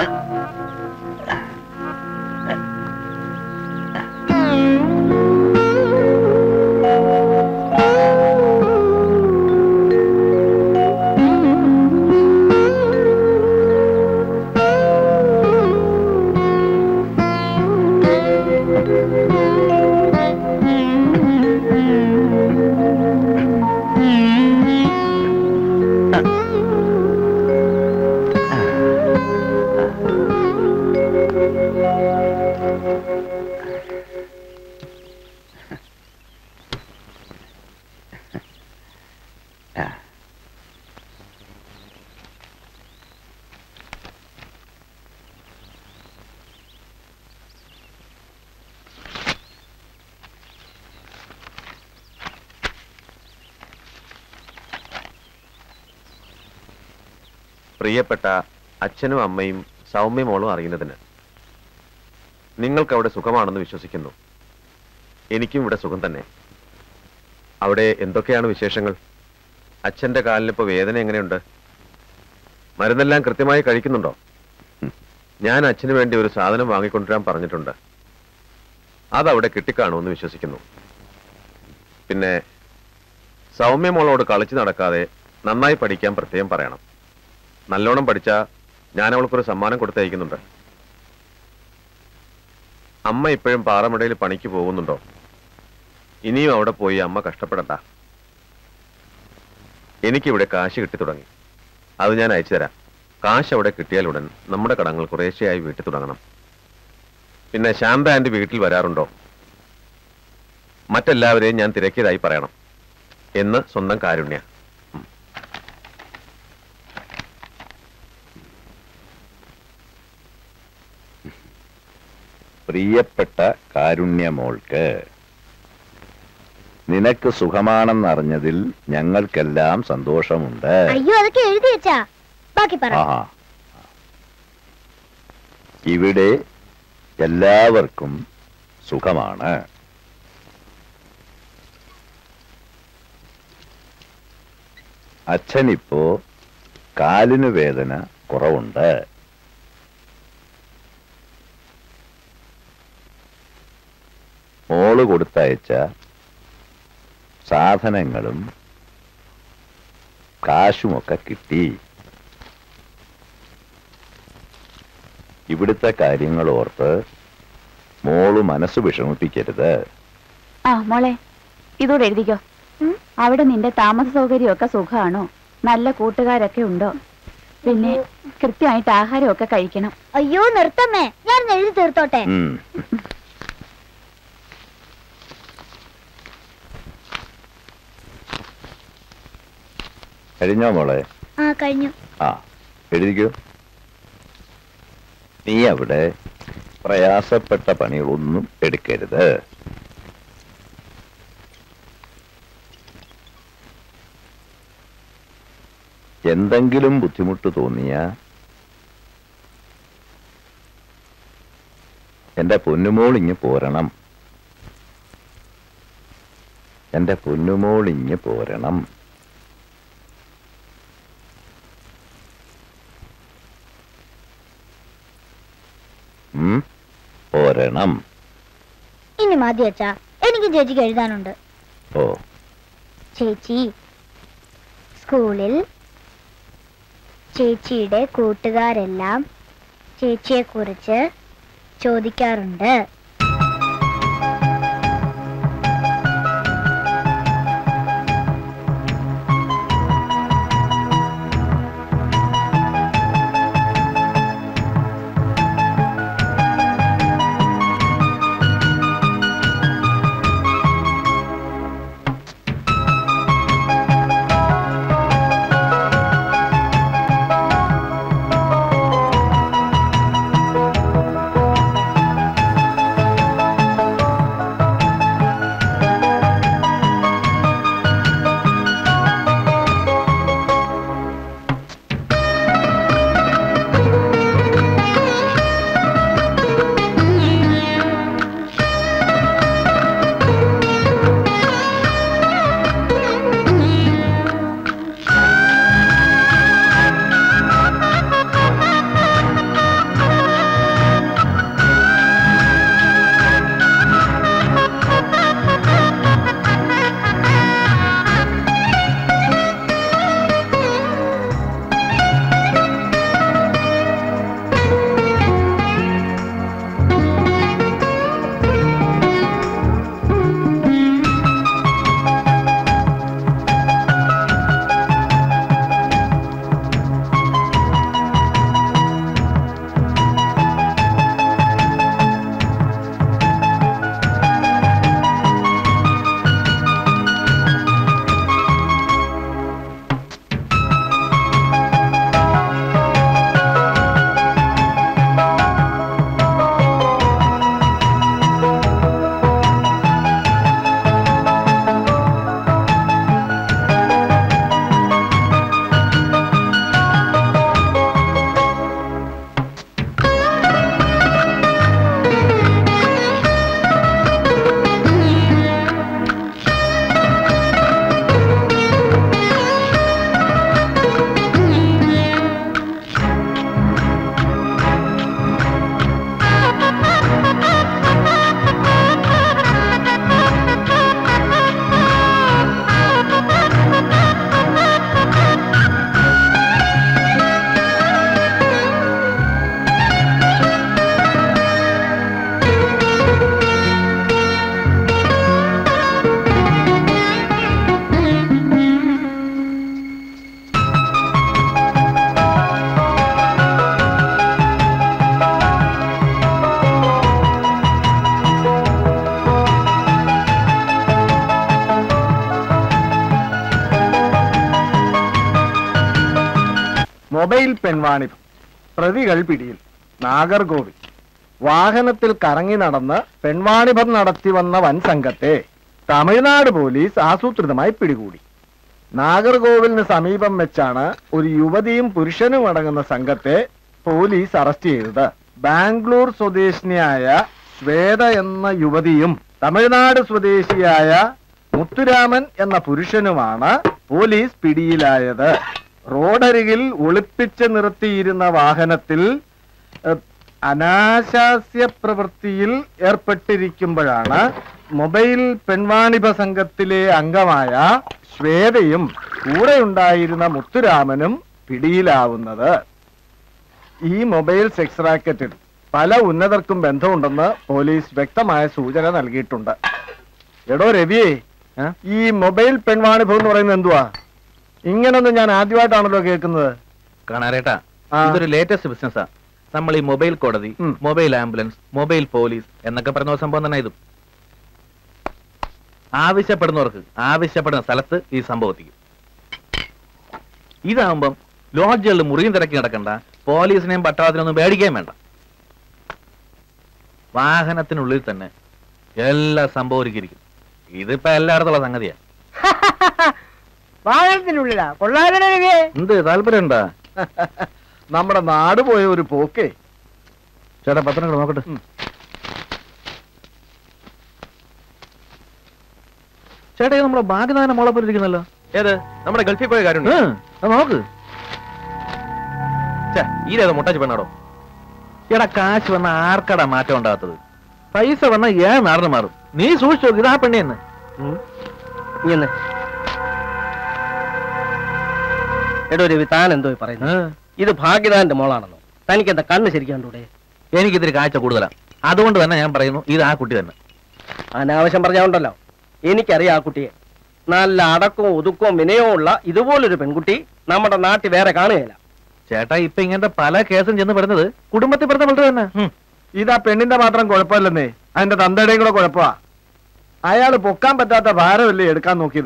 പ്രിയപ്പെട്ട അച്ഛനും അമ്മയും സൗമ്യ മോളും അറിയുന്നതിന് നിങ്ങൾക്ക് അവിടെ സുഖമാണെന്ന് വിശ്വസിക്കുന്നു എനിക്കും ഇവിടെ സുഖം തന്നെ അവിടെ എന്തൊക്കെയാണ് വിശേഷങ്ങൾ അച്ഛന്റെ കാലിനിപ്പോ വേദന എങ്ങനെയുണ്ട് മരുന്നെല്ലാം കൃത്യമായി കഴിക്കുന്നുണ്ടോ ഞാൻ അച്ഛന് വേണ്ടി ഒരു സാധനം വാങ്ങിക്കൊണ്ടുവരാൻ പറഞ്ഞിട്ടുണ്ട് അതവിടെ കിട്ടിക്കാണുമെന്ന് വിശ്വസിക്കുന്നു പിന്നെ സൗമ്യ മോളോട് കളിച്ചു നടക്കാതെ നന്നായി പഠിക്കാൻ പ്രത്യേകം പറയണം നല്ലോണം പഠിച്ചാ ഞാൻ അവൾക്കൊരു സമ്മാനം കൊടുത്തയക്കുന്നുണ്ട് അമ്മ ഇപ്പോഴും പാറമടയിൽ പണിക്ക് പോകുന്നുണ്ടോ ഇനിയും അവിടെ പോയി അമ്മ കഷ്ടപ്പെടണ്ട എനിക്കിവിടെ കാശ് കിട്ടി തുടങ്ങി അത് ഞാൻ അയച്ചു തരാം കാശ് അവിടെ കിട്ടിയാലുടൻ നമ്മുടെ കടങ്ങൾ കുറേശ്ശെയായി വീട്ടിൽ തുടങ്ങണം പിന്നെ ശാന്ത ആൻഡ് വീട്ടിൽ വരാറുണ്ടോ മറ്റെല്ലാവരെയും ഞാൻ തിരക്കിയതായി പറയണം എന്ന് സ്വന്തം കാരുണ്യ പ്രിയപ്പെട്ട കാരുണ്യമോൾക്ക് നിനക്ക് സുഖമാണെന്നറിഞ്ഞതിൽ ഞങ്ങൾക്കെല്ലാം സന്തോഷമുണ്ട് അയ്യോ അതൊക്കെ എഴുതി വെച്ചാ ബാക്കി പറ ആഹാ ഇവിടെ എല്ലാവർക്കും സുഖമാണ് അച്ഛനിപ്പോ കാലിന് വേദന കുറവുണ്ട് മോള് കൊടുത്തയച്ച സാധനങ്ങളും കാശുമൊക്കെ കിട്ടി ഇവിടുത്തെ കാര്യങ്ങൾ ഓർത്ത് മോള് മനസ്സ് വിഷമിപ്പിക്കരുത് ആ മോളെ ഇതോടെ എഴുതിക്കോ അവിടെ നിന്റെ താമസ സൗകര്യമൊക്കെ സുഖമാണോ നല്ല കൂട്ടുകാരൊക്കെ ഉണ്ടോ പിന്നെ കൃത്യമായിട്ട് ആഹാരമൊക്കെ കഴിക്കണം അയ്യോ നിർത്തമ്മേ ഞാൻ എഴുതി തീർത്തോട്ടെ ഉം. കഴിഞ്ഞോ മോളെ ആ കഴിഞ്ഞു ആ എഴുതിക്കോ നീ അവിടെ പ്രയാസപ്പെട്ട പണികളൊന്നും എടുക്കരുത് എന്തെങ്കിലും ബുദ്ധിമുട്ട് തോന്നിയ എന്റെ പൊന്നുമോൾ ഇങ്ങ് പോരണം എന്റെ പൊന്നുമോൾ ഇങ്ങ് പോരണം ഉം? പോരണം ഇനി മതി അച്ഛാ എനിക്ക് ചേച്ചിക്ക് എഴുതാനുണ്ട് ഓ ചേച്ചി സ്കൂളിൽ ചേച്ചിയുടെ കൂട്ടുകാരെല്ലാം ചേച്ചിയെക്കുറിച്ച് ചോദിക്കാറുണ്ട് മൊബൈൽ പെൺവാണിഭം പ്രതികൾ പിടിയിൽ നാഗർകോവിൽ വാഹനത്തിൽ കറങ്ങി നടന്ന് പെൺവാണിഭം നടത്തി വന്ന വൻ സംഘത്തെ തമിഴ്നാട് പോലീസ് ആസൂത്രിതമായി പിടികൂടി നാഗർകോവിലിന് സമീപം വെച്ചാണ് ഒരു യുവതിയും പുരുഷനും അടങ്ങുന്ന സംഘത്തെ പോലീസ് അറസ്റ്റ് ചെയ്തത് ബാംഗ്ലൂർ സ്വദേശിനിയായ ശ്വേത എന്ന യുവതിയും തമിഴ്നാട് സ്വദേശിയായ മുത്തുരാമൻ എന്ന പുരുഷനുമാണ് പോലീസ് പിടിയിലായത് റോഡരികിൽ ഒളിപ്പിച്ച് നിർത്തിയിരുന്ന വാഹനത്തിൽ ഏഹ്, അനാശാസ്യ പ്രവൃത്തിയിൽ ഏർപ്പെട്ടിരിക്കുമ്പോഴാണ് മൊബൈൽ പെൺവാണിഭ സംഘത്തിലെ അംഗമായ ശ്വേതയും കൂടെയുണ്ടായിരുന്ന മുത്തുരാമനും പിടിയിലാവുന്നത് ഈ മൊബൈൽ സെക്സ് റാക്കറ്റിൽ പല ഉന്നതർക്കും ബന്ധമുണ്ടെന്ന് പോലീസ് വ്യക്തമായ സൂചന നൽകിയിട്ടുണ്ട് എടോ രവിയെ ഈ മൊബൈൽ പെൺവാണിഭം എന്ന് പറയുന്നത് എന്തുവാ ഇങ്ങനൊന്നും ഞാൻ ആദ്യമായിട്ടാണല്ലോ കേൾക്കുന്നത് കാണാറേട്ടാ ആ. ഇതൊരു ലേറ്റസ്റ്റ് ബിസിനസ്സാ നമ്മൾ ഈ മൊബൈൽ കോടതി മൊബൈൽ ആംബുലൻസ് മൊബൈൽ പോലീസ് എന്നൊക്കെ പറയുന്ന ഒരു സംഭവം തന്നെ ഇതും ആവശ്യപ്പെടുന്നവർക്ക് ആവശ്യപ്പെടുന്ന സ്ഥലത്ത് ഈ സംഭവം എത്തിക്കും ഇതാകുമ്പം ലോഡ്ജുകളിൽ മുറിയും തിരക്കി നടക്കണ്ട പോലീസിനെയും പട്ടാളത്തിനൊന്നും പേടിക്കാൻ വേണ്ട വാഹനത്തിനുള്ളിൽ തന്നെ എല്ലാ സംഭവം ഒരുക്കിയിരിക്കും ഇതിപ്പോ എല്ലായിടത്തുള്ള സംഗതിയാ വാഹനത്തിനുള്ളിലാ കൊള്ളാതെ രവിയെ എന്ത് താല്പര്യം ഉണ്ടാ നമ്മുടെ നാട് പോയ ഒരു പോക്കേ ചേട്ടാ പത്രം കൂടെ നോക്കട്ടെ ചേട്ടാ ഇത് നമ്മുടെ ഭാഗ്യനാഥന മോളെ പോലെ ഇരിക്കുന്നല്ലോ ഏത് നമ്മുടെ ഗൾഫിൽ പോയ കാര്യം ഉം, അത് നോക്ക് ഈരേതോ മുട്ടാച്ചി പെണ്ണാടോ എടാ കാശ് വന്ന ആർക്കടാ മാറ്റം ഉണ്ടാകാത്തത് പൈസ വന്ന ഏ നാറിന് മാറും നീ സൂക്ഷിച്ചു നോക്ക്, ഇതാ പെണ്ണിയെന്ന് ഇങ്ങനെ എടോ രവി താൻ എന്തോ ഈ പറയുന്നത് ഇത് ഭാഗ്യദാന്റെ മോളാണെന്നോ തനിക്ക് എന്താ കണ്ണ് ശരിക്കും കണ്ടൂടെ എനിക്കിതിരി കാഴ്ച കൂടുതലാ അതുകൊണ്ട് തന്നെ ഞാൻ പറയുന്നു ഇത് ആ കുട്ടി തന്നെ അനാവശ്യം പറഞ്ഞാണ്ടല്ലോ എനിക്കറിയാം ആ കുട്ടിയെ നല്ല അടക്കവും ഒതുക്കവും വിനയവും ഉള്ള ഇതുപോലൊരു പെൺകുട്ടി നമ്മുടെ നാട്ടിൽ വേറെ കാണുകയില്ല ചേട്ടാ ഇപ്പൊ ഇങ്ങനത്തെ പല കേസും ചെന്ന് പെടുന്നത് കുടുംബത്തിൽ പെടുന്ന വളരെ തന്നെ ഉം. ഇതാ പെണ്ണിന്റെ മാത്രം കുഴപ്പമില്ലെന്നേ അതിന്റെ തന്തയുടെയും കൂടെ കുഴപ്പമാ അയാള് പൊക്കാൻ പറ്റാത്ത ഭാരമല്ലേ എടുക്കാൻ നോക്കിയത്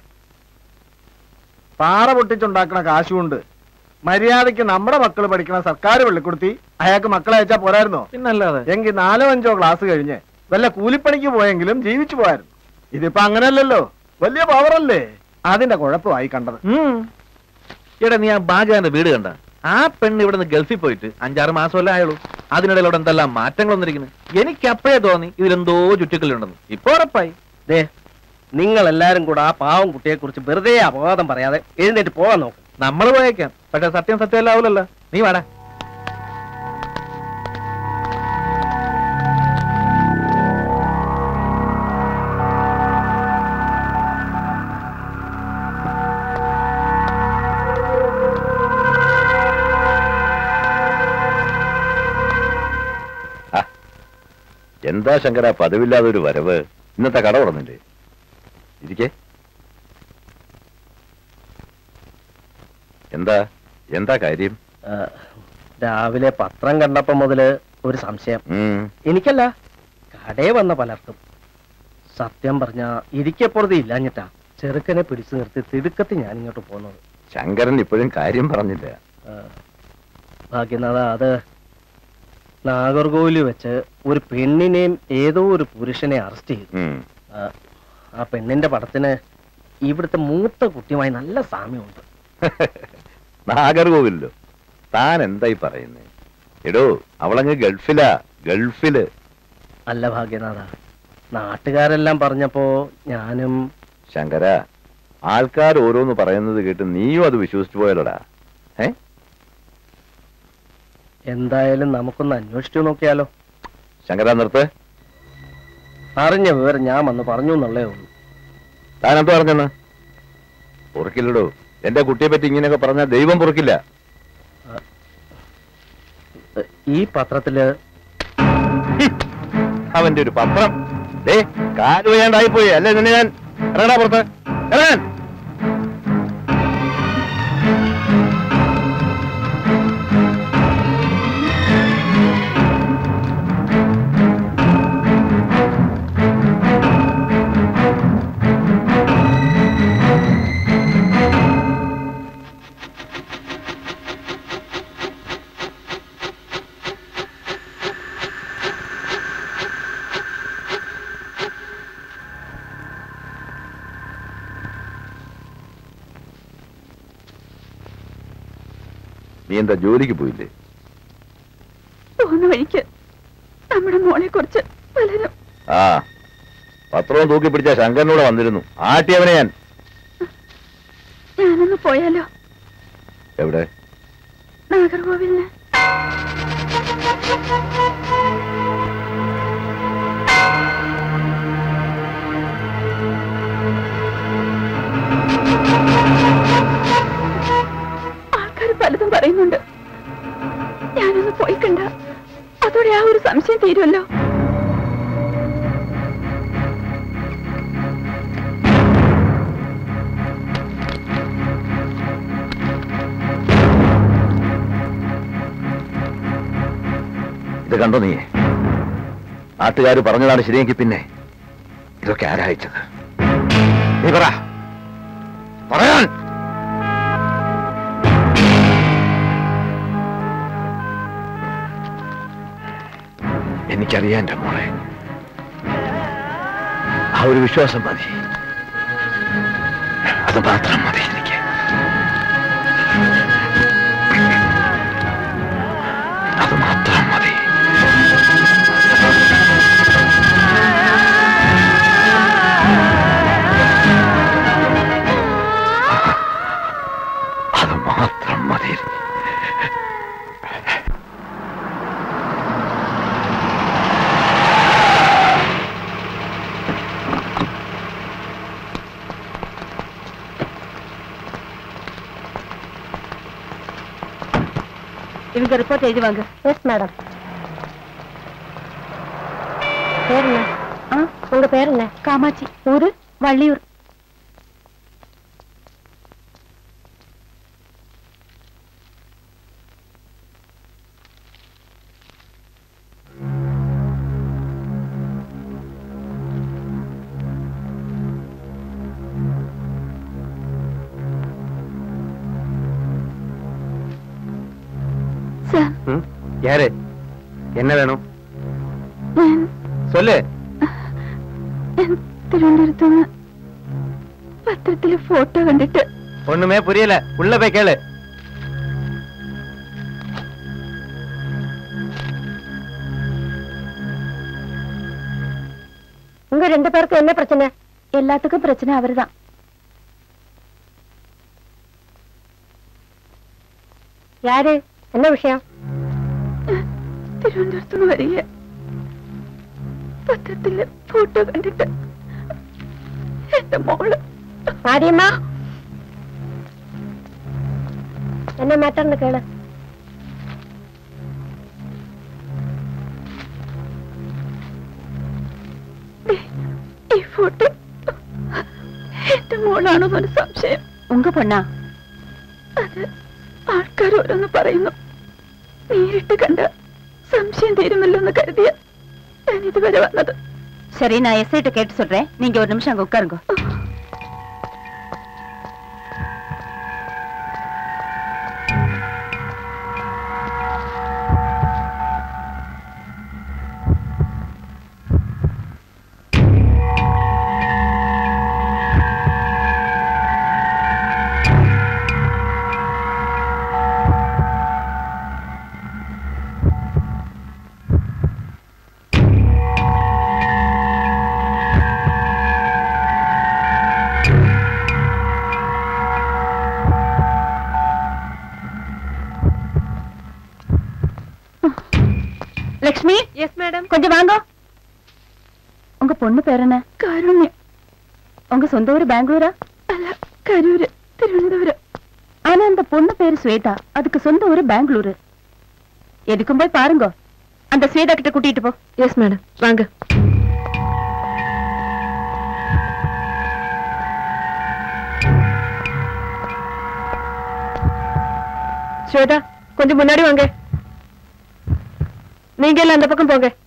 പാറ പൊട്ടിച്ചുണ്ടാക്കണ കാശുകൊണ്ട് മര്യാദയ്ക്ക് നമ്മുടെ മക്കൾ പഠിക്കണ സർക്കാർ വെള്ളിക്കൊടുത്തി അയാൾക്ക് മക്കളെ അയച്ചാ പോരായിരുന്നോ പിന്നല്ലാതെ എങ്കിൽ നാലോ അഞ്ചോ ക്ലാസ് കഴിഞ്ഞ് വല്ല കൂലിപ്പണിക്ക് പോയെങ്കിലും ജീവിച്ചു പോയായിരുന്നു ഇതിപ്പോ അങ്ങനെയല്ലല്ലോ വലിയ പവറല്ലേ അതിന്റെ കുഴപ്പമായി കണ്ടത് ഉം. എടാ നീ ആ ഭാഗ്യന്റെ വീട് കണ്ട ആ പെണ്ണ് ഇവിടെ നിന്ന് ഗൾഫിൽ പോയിട്ട് അഞ്ചാറ് മാസമല്ലേ ആയുള്ളൂ അതിനിടയിൽ അവിടെ എന്തെല്ലാം മാറ്റങ്ങൾ വന്നിരിക്കുന്നു എനിക്ക് അപ്പോഴേ തോന്നി ഇതിലെന്തോ ചുറ്റിക്കലുണ്ടെന്ന് ഇപ്പൊ ഉറപ്പായി ദേ നിങ്ങൾ എല്ലാരും കൂടെ ആ പാവം കുട്ടിയെ കുറിച്ച് വെറുതെ അപവാദം പറയാതെ എഴുന്നേറ്റ് പോകാൻ നോക്കും നമ്മൾ പോയേക്കാം പക്ഷെ സത്യം സത്യമല്ല ആവില്ലല്ലോ നീ വാടാ എന്താ ശങ്കര പതിവില്ലാതെ ഒരു വരവ് ഇന്നത്തെ കട തുറന്നില്ലേ ഇരിക്കേ എന്താ എന്താ കാര്യം ആ, രാവിലെ പത്രം കണ്ടപ്പോ മുതല് ഒരു സംശയം ഉം. എനിക്കല്ല കടയിൽ വന്ന പലർക്കും സത്യം പറഞ്ഞ ഇരിക്കപ്പുറത്ത് ഇല്ലാഞ്ഞിട്ടാ ചെറുക്കനെ പിടിച്ചു നിർത്തി തിടുക്കത്തി ഞാൻ ഇങ്ങോട്ട് പോകുന്നത് ശങ്കരൻ ഇപ്പോഴും കാര്യം പറഞ്ഞില്ല ആ, ഭാഗ്യനാഥ അത് നാഗർകോവിലിൽ വെച്ച് ഒരു പെണ്ണിനെയും ഏതോ ഒരു പുരുഷനെ അറസ്റ്റ് ചെയ്തു ഉം. ആ, ആ പെണ്ണിന്റെ പടത്തിന് ഇവിടുത്തെ മൂത്ത കുട്ടിയുമായി നല്ല സാമ്യമുണ്ട് നാഗർകോവിലോ താൻ എന്തായി പറയുന്നേ എടോ അവളങ്ങ് ഗൾഫിലാ ഗൾഫില് അല്ല ഭാഗ്യനാഥ നാട്ടുകാരെല്ലാം പറഞ്ഞപ്പോ ഞാനും ശങ്കര ആൾക്കാർ ഓരോന്ന് പറയുന്നത് കേട്ട് നീയും അത് വിശ്വസിച്ചു പോയല്ലോടാ ഏ എന്തായാലും നമുക്കൊന്ന് അന്വേഷിച്ചു നോക്കിയാലോ ശങ്കര നിർത്ത് അറിഞ്ഞ വിവരം ഞാൻ വന്ന് പറഞ്ഞു എന്നുള്ളേ ഉള്ളൂ താൻ എന്തോ പറഞ്ഞെന്ന് പൊറുക്കില്ലടോ എന്റെ കുട്ടിയെ പറ്റി ഇങ്ങനെയൊക്കെ പറഞ്ഞാൽ ദൈവം പൊറുക്കില്ല ഈ പത്രത്തില് അവന്റെ ഒരു പത്രം ദേ കാല് വയ്യാണ്ടായി പോയി അല്ലേ നിന്നെ ഞാൻ ഇറങ്ങടാ പുറത്ത് ഇറങ്ങാൻ എന്താ ജോലിക്ക് പോയില്ലേ പോകുന്ന വഴിക്ക് നമ്മുടെ മോളെ കുറിച്ച് പലരും ആ പത്രവും തൂക്കി പിടിച്ച ശങ്കരനൂടെ വന്നിരുന്നു ആട്ടിയവനെ ഞാൻ ഞാനൊന്ന് പോയാലോ എവിടെ നാഗർകോവിലിന് ആൾക്കാർ പലതും പറയുന്നുണ്ട് ഞാനൊന്ന് പോയി കണ്ട അതോടെ ആ ഒരു സംശയം തീരുമല്ലോ ഇത് കണ്ടോ നീ നാട്ടുകാർ പറഞ്ഞതാണ് ശരിയെങ്കിൽ പിന്നെ ഇതൊക്കെ ആരാ അയച്ചത് നീ പറ പറയാൻ എനിക്കറിയാൻ എന്റെ മോളെ ആ ഒരു വിശ്വാസം മതി അത് മാത്രം മതി എനിക്ക് അത് മാത്രം മതി അത് മാത്രം മതി இவங்க ரிப்போர்ட் எழுதுவாங்க எஸ் மேடம் பேர் என்ன ஆ உங்க பேர் என்ன காமாட்சி ஊரு வள்ளியூர் சார் ம்? யாரு என்ன வேணும் ഞാൻ சொல்லு ഞാൻ തിരുവനന്തപുരത്തുനിന്ന് പത്രത്തിലെ ഫോട്ടോ കണ്ടിട്ട് ஒண்ணுமே புரியல உள்ள போய் கேளு உங்க ரெண்டு பேருக்கும் என்ன பிரச்சனை எல்லாத்துக்கும் பிரச்சனை அவர்தான் யாரு என்ன விஷயம் തിരുവനന്തപുരത്തുനിന്ന് വരിക പത്രത്തിലെ ഫോട്ടോ കണ്ടിട്ട് എന്റെ മോള് மாரியம்மா என்ன மேட்டர்னு கேளு ഈ ഫോട്ടോ എന്റെ മോളാണോന്നൊരു സംശയം உங்க பொண்ணா അത് ആൾക്കാർ ഓരോന്ന് പറയുന്നു നേരിട്ട് കണ്ട സംശയം തീരുമല്ലോ എന്ന് കരുതിയ ഞാൻ ഇതുവരെ വന്നത് சரி நான் எஸ்ஐட்ட கேட்டு சொல்றேன் நீங்க ஒரு நிமிஷம் அங்க உட்காருங்க லக்ஷ்மி எஸ் மேடம் கொஞ்சம் வாங்க உங்க பொண்ணு பேர் என்ன കാരുണ്യം உங்க சொந்த ஊர் பெங்களூரா അല്ല കരൂര് തിരുവനന്തപുരം ஆனா அந்த பொண்ணு பேரு ஸ்வேதா அதுக்கு சொந்த ஊரு பெங்களூரு எதுக்கும் போய் பாருங்க அந்த ஸ்வேதா கிட்ட கூட்டிட்டு போ எஸ் மேடம் வாங்க ஸ்வேதா கொஞ்சம் முன்னாடி வாங்க நீங்க எல்லாம் அந்த பக்கம் போங்க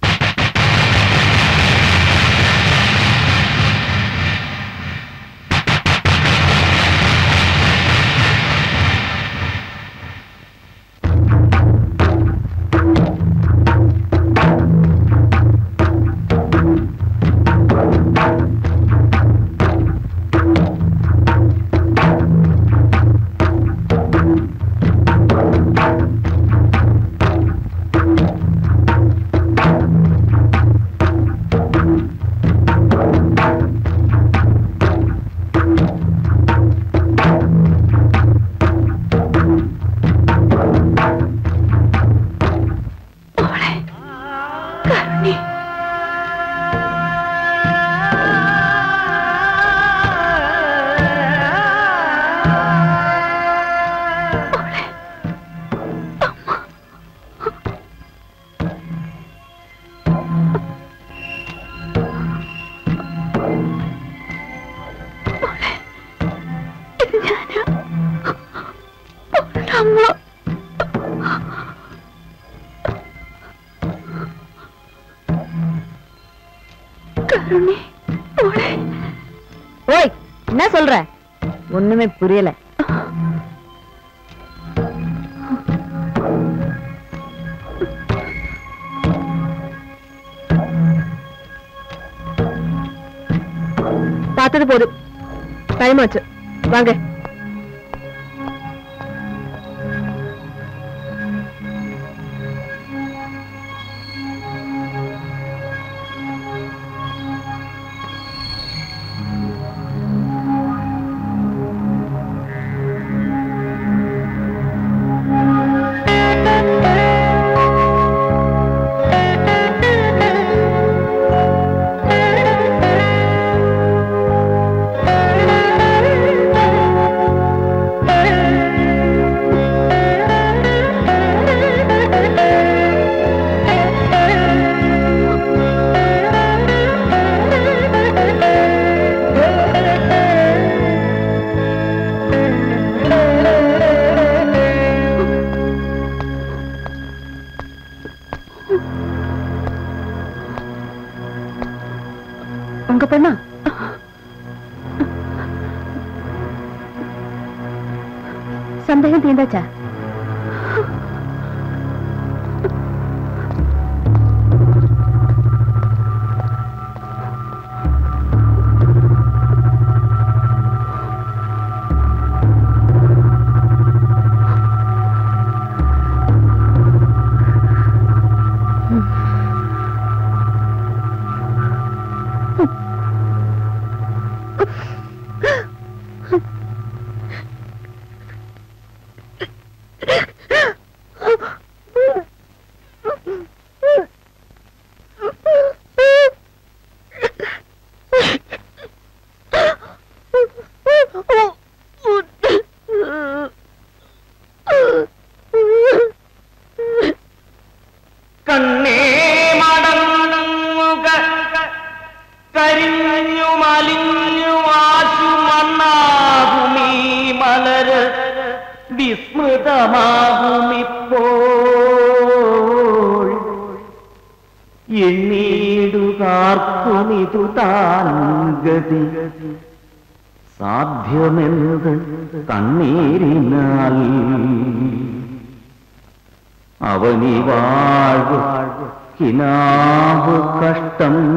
காருண்யே போலே ஓய் என்ன சொல்ற ஒண்ணுமே புரியல பார்த்தது போதும் டைம் ஆச்சு வாங்க உங்க பொண்ணா சந்தேகம் தீர்ந்தாச்சா കണ്ണേ മടങ്ങുക കരിഞ്ഞു മലിഞ്ഞു ആശു മണ്ണാകുമീ മലര് വിസ്മൃതമാകുമിപ്പോൾ എണ്ണീടുകാർക്കുമിതു താൻ ഗതി സാധ്യമെന്ത് കണ്ണീരിനാൽ അവനി വാഴ് കിനാവ് കഷ്ടം